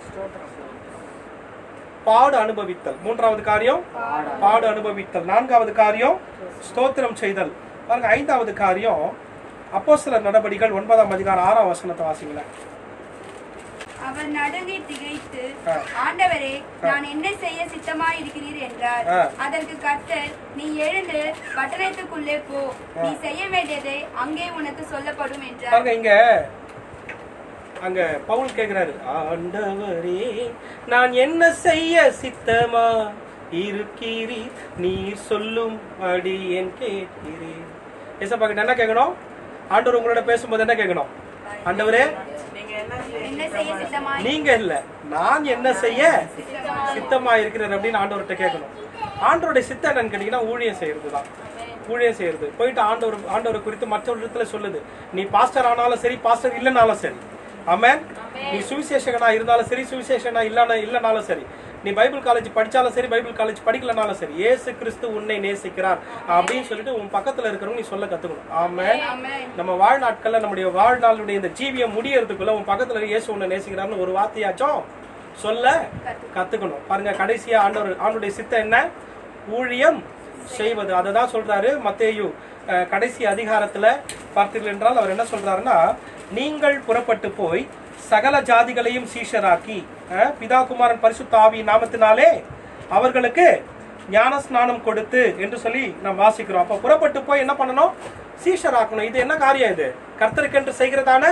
பாடு அனுபவித்தல் மூன்றாவது காரியம் பாடு அனுபவித்தல் நான்காவது காரியம் ஸ்தோத்திரம் செய்தல் பாருங்க ஐந்தாவது காரியம் அப்போஸ்தலர் நடபடிகள் ஒன்பதாம் அதிகாரம் ஆறாம் வசனத்தை வாசிங்களேன் அவர் நடுங்கி திகைத்து ஆ. ஆண்டவரே நான் என்ன செய்ய சித்தமாய் இருக்கிறீர் என்றார் ஆ. அதற்கு கர்த்தர் நீ எழுந்து பட்டணத்துக்குள்ளே போ நீ செய்ய வேண்டியதை அங்கே உனக்கு சொல்லப்படும் என்றார் பாருங்க இங்க அங்க பவுல் கேக்குறாரு ஆண்டவரே நான் என்ன செய்ய சித்தமா இருக்கிறீர் நீ சொல்லும் அடி என் கேட்கிறேன் ஏசப்பா கிட்ட என்ன கேட்கணும் ஆண்டவர் உங்களோட பேசும்போது என்ன கேட்கணும் ஆண்டவரே என்ன செய்ய சித்தமாய் நீங்க இல்ல நான் என்ன செய்ய சித்தமா இருக்கிறேன் அப்படின்னு ஆண்டவர்கிட்ட கேட்கணும் ஆண்டவருடைய சித்தம் என்னன்னு கேட்டீங்கன்னா ஊழியம் செய்யறது தான் ஊழியம் செய்யறது போயிட்டு ஆண்டவர் ஆண்டவரை குறித்து மற்றவரிடத்துல சொல்லுது நீ பாஸ்டர் ஆனாலும் சரி பாஸ்டர் இல்லைனாலும் சரி ஆமென் நீ சுவிசேஷகனா இருந்தாலும் சரி சுவிசேஷனா இல்லனா இல்லனாலும் சரி நீ பைபிள் காலேஜ் படிச்சாலும் சரி பைபிள் காலேஜ் படிக்கலனாலும் சரி இயேசு கிறிஸ்து உன்னை நேசிக்கிறார் அப்படின்னு சொல்லிட்டு உன் பக்கத்துல இருக்கிறவங்க நீ சொல்ல கத்துக்கணும் ஆமென் ஆமென். நம்ம வாழ்நாட்கள்ல நம்முடைய வாழ்நாளுடைய இந்த ஜீவியம் முடியறதுக்குள்ள உன் பக்கத்துல இருக்க இயேசு உன்னை நேசிக்கிறார்னு ஒரு வார்த்தையாச்சும் சொல்ல கத்துக்கணும் பாருங்க கடைசியா ஆண்டவர் ஆண்டுடைய சித்தம் என்ன ஊழியம் செய்வது அதை தான் சொல்றாரு மத்தேயு அஹ், கடைசி அதிகாரத்துல பார்த்தீர்கள் என்றால் அவர் என்ன சொல்றாருன்னா நீங்கள் புறப்பட்டு போய் சகல ஜாதிகளையும் சீஷராக்கி அஹ், பிதா குமாரன் பரிசுத்த ஆவியின் நாமத்தினாலே அவர்களுக்கு ஞான ஸ்நானம் கொடுத்து என்று சொல்லி நாம் வாசிக்கிறோம் அப்ப புறப்பட்டு போய் என்ன பண்ணணும் சீஷராக்கணும் இது என்ன காரியம் இது கர்த்தருக்கென்று செய்கிறதான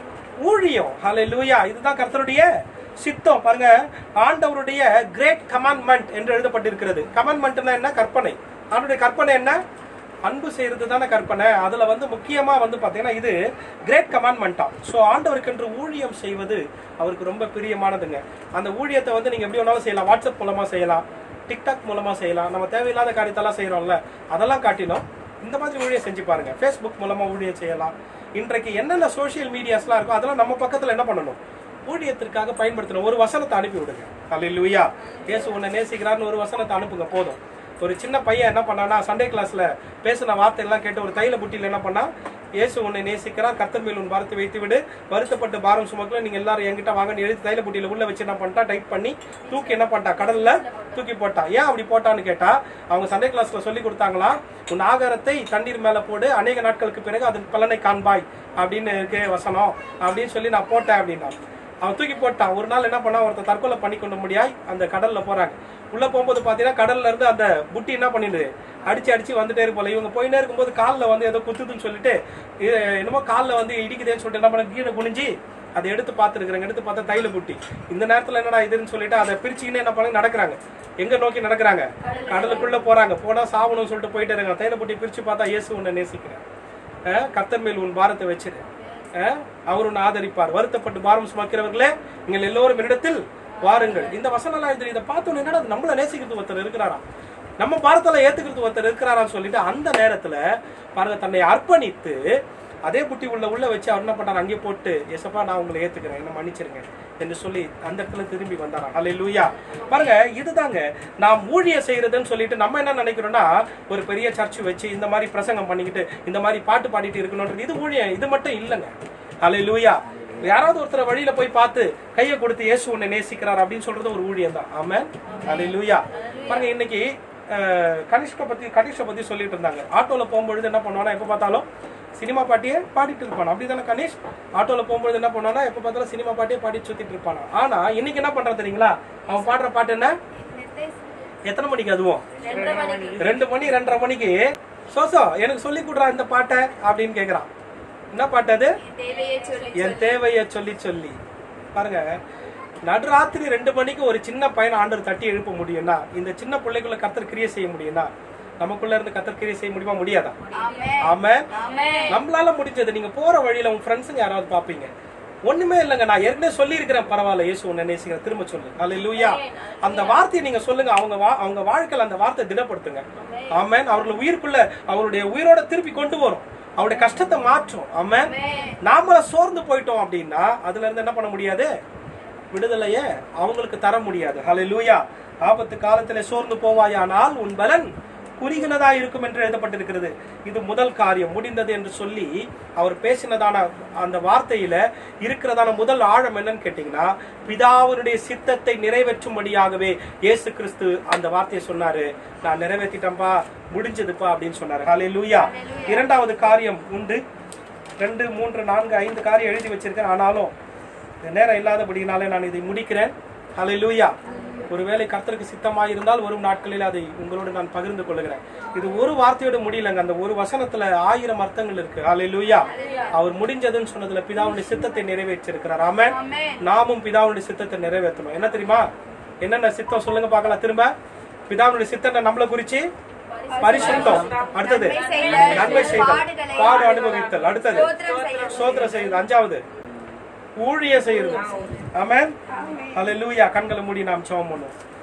ஊழியம் ஹalleluya இதுதான் கர்த்தருடைய சித்தம் பாருங்க ஆண்டவருடைய கிரேட் கமாண்ட்மெண்ட் என்று எழுதப்பட்டிருக்கிறது கமாண்ட்மெண்ட்னா என்ன கற்பனை ஆண்டவருடைய கற்பனை என்ன அன்பு செய்யறது தானே கற்பனை அதுல வந்து முக்கியமா வந்து பாத்தீங்கன்னா இது கிரேட் கமாண்ட்மெண்டா ஸோ ஆண்டவருக்கென்று ஊழியம் செய்வது அவருக்கு ரொம்ப பிரியமானதுங்க அந்த ஊழியத்தை வந்து நீங்க எப்படி வேணாலும் செய்யலாம் வாட்ஸ்அப் மூலமா செய்யலாம் டிக்டாக் மூலமா செய்யலாம் நம்ம தேவையில்லாத காரியத்தெல்லாம் செய்யறோம்ல அதெல்லாம் காட்டிலும் இந்த மாதிரி ஊழியம் செஞ்சு பாருங்க ஃபேஸ்புக் மூலமா ஊழியம் செய்யலாம் இன்றைக்கு என்னென்ன சோஷியல் மீடியாஸ்லாம் இருக்கோ அதெல்லாம் நம்ம பக்கத்துல என்ன பண்ணணும் ஊழியத்திற்காக பயன்படுத்தணும் ஒரு வசனத்தை அனுப்பி விடுங்க அல்லேலூயா இயேசு உன்னை நேசிக்கிறார்னு ஒரு வசனத்தை அனுப்புங்க போதும் ஒரு சின்ன பையன் என்ன பண்ணானா சண்டே கிளாஸ்ல பேசின வார்த்தையெல்லாம் கேட்டு ஒரு தைல புட்டியில் என்ன பண்ணா இயேசு உன்னை நேசிக்கிறார் கர்த்தர் மேல் உன் பாரத்தை வைத்து விடு வருத்தப்பட்டு பாரம் சுமக்கல நீங்க எல்லாரும் என்கிட்ட வாங்கன்னு எழுதி தைல புட்டியில உள்ள வச்சு என்ன பண்ணிட்டா டைப் பண்ணி தூக்கி என்ன பண்ணிட்டா கடல்ல தூக்கி போட்டா ஏன் அப்படி போட்டான்னு கேட்டா அவங்க சண்டே கிளாஸ்ல சொல்லி கொடுத்தாங்களா உன் ஆகாரத்தை தண்ணீர் மேல போடு அநேக நாட்களுக்கு பிறகு அதன் பலனை காண்பாய் அப்படின்னு இருக்கு வசனம் அப்படின்னு சொல்லி நான் போட்டேன் அப்படின்னா அவன் தூக்கி போட்டான் ஒரு நாள் என்ன பண்ணா ஒருத்தர் தற்கொலை பண்ணி கொண்டு முடியாய் அந்த கடல்ல போறாங்க உள்ள போகும்போது பாத்தீங்கன்னா கடல்ல இருந்து அந்த புட்டி என்ன பண்ணிடுது அடிச்சு அடிச்சு வந்துட்டே இருக்கு போல இவங்க போயினே இருக்கும்போது கால்ல வந்து ஏதோ குத்துதுன்னு சொல்லிட்டு இது என்னமோ கால்ல வந்து இடிக்குதேன்னு சொல்லிட்டு என்ன பண்ண கீழே குனிஞ்சு அதை எடுத்து பார்த்துருக்குறாங்க எடுத்து பார்த்தா தைல புட்டி இந்த நேரத்துல என்னடா இதுன்னு சொல்லிட்டு அதை பிரிச்சுக்கின்னு என்ன பண்ணி நடக்கிறாங்க எங்க நோக்கி நடக்கிறாங்க கடலுக்குள்ள போறாங்க போனா சாவணும்னு சொல்லிட்டு போயிட்டு இருக்காங்க தைல புட்டி பிரிச்சு பார்த்தா இயேசு உன்னை நேசிக்கிறேன் அஹ் கர்த்தர் மேல் உன் பாரத்தை வச்சிரு அஹ் அவர் உன்னை ஆதரிப்பார் வருத்தப்பட்டு பாரம் சுமக்கிறவர்களே நீங்கள் எல்லோரும் என்னிடத்தில் வாருங்கள் இந்த வசனம்லாம் எழுதி இதை பார்த்தோன்னு என்னடா இது நம்மள நேசிக்கிறது ஒருத்தர் இருக்கிறாராம் நம்ம பாரத்தில் ஏத்துக்கிறது ஒருத்தர் இருக்கிறாரான்னு சொல்லிட்டு அந்த நேரத்துல பாருங்க தன்னை அர்ப்பணித்து அதே புட்டி உள்ள உள்ள வச்சு அவர் என்ன பண்ணார் அங்கே போட்டு எசப்பா நான் உங்களை ஏத்துக்கிறேன் என்ன மன்னிச்சிருங்க என்று சொல்லி அந்த இடத்துல திரும்பி வந்தாராம் அல்ல லூயா பாருங்க இதுதாங்க நாம் ஊழிய செய்யறதுன்னு சொல்லிட்டு நம்ம என்ன நினைக்கிறோம்னா ஒரு பெரிய சர்ச் வச்சு இந்த மாதிரி பிரசங்கம் பண்ணிக்கிட்டு இந்த மாதிரி பாட்டு பாடிட்டு இருக்கணும்ன்றது இது ஊழியம் இது மட்டும் இல்லைங்க அல்ல லூயா யாராவது ஒருத்தர் வழியில போய் பார்த்து கையை கொடுத்து இயேசு உன்னை நேசிக்கிறார் அப்படின்னு சொல்றது ஒரு ஊழியம் தான் ஆமாம் அல்ல லூயா பாருங்க இன்னைக்கு அஹ், கனிஷ்கை பத்தி கனிஷ்கை பத்தி சொல்லிட்டு இருந்தாங்க ஆட்டோல போகும்பொழுது என்ன பண்ணுவானா எப்ப பார்த்தாலும் சினிமா பாட்டியே பாடிட்டு இருப்பான் அப்படிதானே கணேஷ் ஆட்டோல போகும்போது என்ன பண்ணுவானா எப்ப பார்த்தாலும் சினிமா பாட்டியே பாடிட்டு சுத்திட்டு இருப்பானா ஆனா இன்னைக்கு என்ன பண்றான் தெரியுங்களா அவன் பாடுற பாட்டு என்ன எத்தனை மணிக்கு அதுவும் ரெண்டு மணி ரெண்டரை மணிக்கு சோசோ எனக்கு சொல்லி கொடுறா இந்த பாட்டை அப்படின்னு கேக்குறான் என்ன பாட்டு அது தேவையே சொல்லி என் தேவையை சொல்லி சொல்லி பாருங்க நடுராத்திரி ரெண்டு மணிக்கு ஒரு சின்ன பையனை ஆண்டவர் தட்டி எழுப்ப முடியும்னா இந்த சின்ன பிள்ளைக்குள்ள கத்தர் கிரியை செய்ய முடியும்னா நமக்குள்ள இருந்து கத்தர் கிரியை செய்ய முடியுமா முடியாதா ஆமென் ஆமா ஆமென் நம்மளால முடிஞ்சது நீங்க போற வழியில உங்க ஃப்ரெண்ட்ஸுங்க யாராவது பாப்பீங்க ஒண்ணுமே இல்லைங்க நான் ஏற்கனவே சொல்லியிருக்கிறேன் பரவாயில்ல இயேசு உன்னை நேசிக்கிறேன் திரும்ப சொல்லு அல்ல அந்த வார்த்தையை நீங்க சொல்லுங்க அவங்க வா- அவங்க வாழ்க்கையில அந்த வார்த்தை திடப்படுத்துங்க ஆமென் அவர்கள் உயிருக்குள்ள அவருடைய உயிரோட திருப்பி கொண்டு வரும் அவருடைய கஷ்டத்தை மாற்றும் ஆமென் நாமள சோர்ந்து போயிட்டோம் அப்படின்னா அதுல இருந்து என்ன பண்ண முடியாது விடுதலையே அவங்களுக்கு தர முடியாது ஹalleluya ஆபத்து காலத்திலே சோர்ந்து போவாயானால் உன் பலன் குறுகினதா இருக்கும் என்று எழுதப்பட்டிருக்கிறது இது முதல் காரியம் முடிந்தது என்று சொல்லி அவர் பேசினதான அந்த வார்த்தையில இருக்கிறதான முதல் ஆழம் என்னன்னு கேட்டீங்கன்னா பிதாவுடைய சித்தத்தை நிறைவேற்றும்படியாகவே இயேசு கிறிஸ்து அந்த வார்த்தையை சொன்னாரு நான் நிறைவேற்றிட்டேன்பா முடிஞ்சதுப்பா அப்படின்னு சொன்னாரு ஹalleluya இரண்டாவது காரியம் உண்டு ரெண்டு மூன்று நான்கு ஐந்து காரியம் எழுதி வச்சிருக்கேன் ஆனாலும் இந்த நேரம் இல்லாதபடினாலே நான் இதை முடிக்கிறேன் ஹalleluya ஒருவேளை கர்த்தருக்கு சித்தமாக இருந்தால் வரும் நாட்களில் அதை உங்களோடு நான் பகிர்ந்து கொள்கிறேன் இது ஒரு வார்த்தையோட முடியலங்க அந்த ஒரு வசனத்துல ஆயிரம் அர்த்தங்கள் இருக்கு ஹalleluya அவர் முடிஞ்சதுன்னு சொன்னதுல பிதாவுடைய சித்தத்தை நிறைவேற்றிருக்கிறார் ஆமென் ஆமென் நாமும் பிதாவுடைய சித்தத்தை நிறைவேற்றணும் என்ன தெரியுமா என்னென்ன சித்தம் சொல்லுங்க பார்க்கலாம் திரும்ப பிதாவுடைய சித்தத்தை நம்மள குறிச்சு பரிசுத்தம் அடுத்தது நன்மை செய்தல் பாடு அனுபவித்தல் அடுத்தது ஸ்தோத்திரம் செய்தல். சோத்திரம் செய்யுது அஞ்சாவது ஊழிய செய்யுது ஆமென் அல்லேலூயா கண்களை மூடி நாம் ஜெபம் பண்ணுவோம்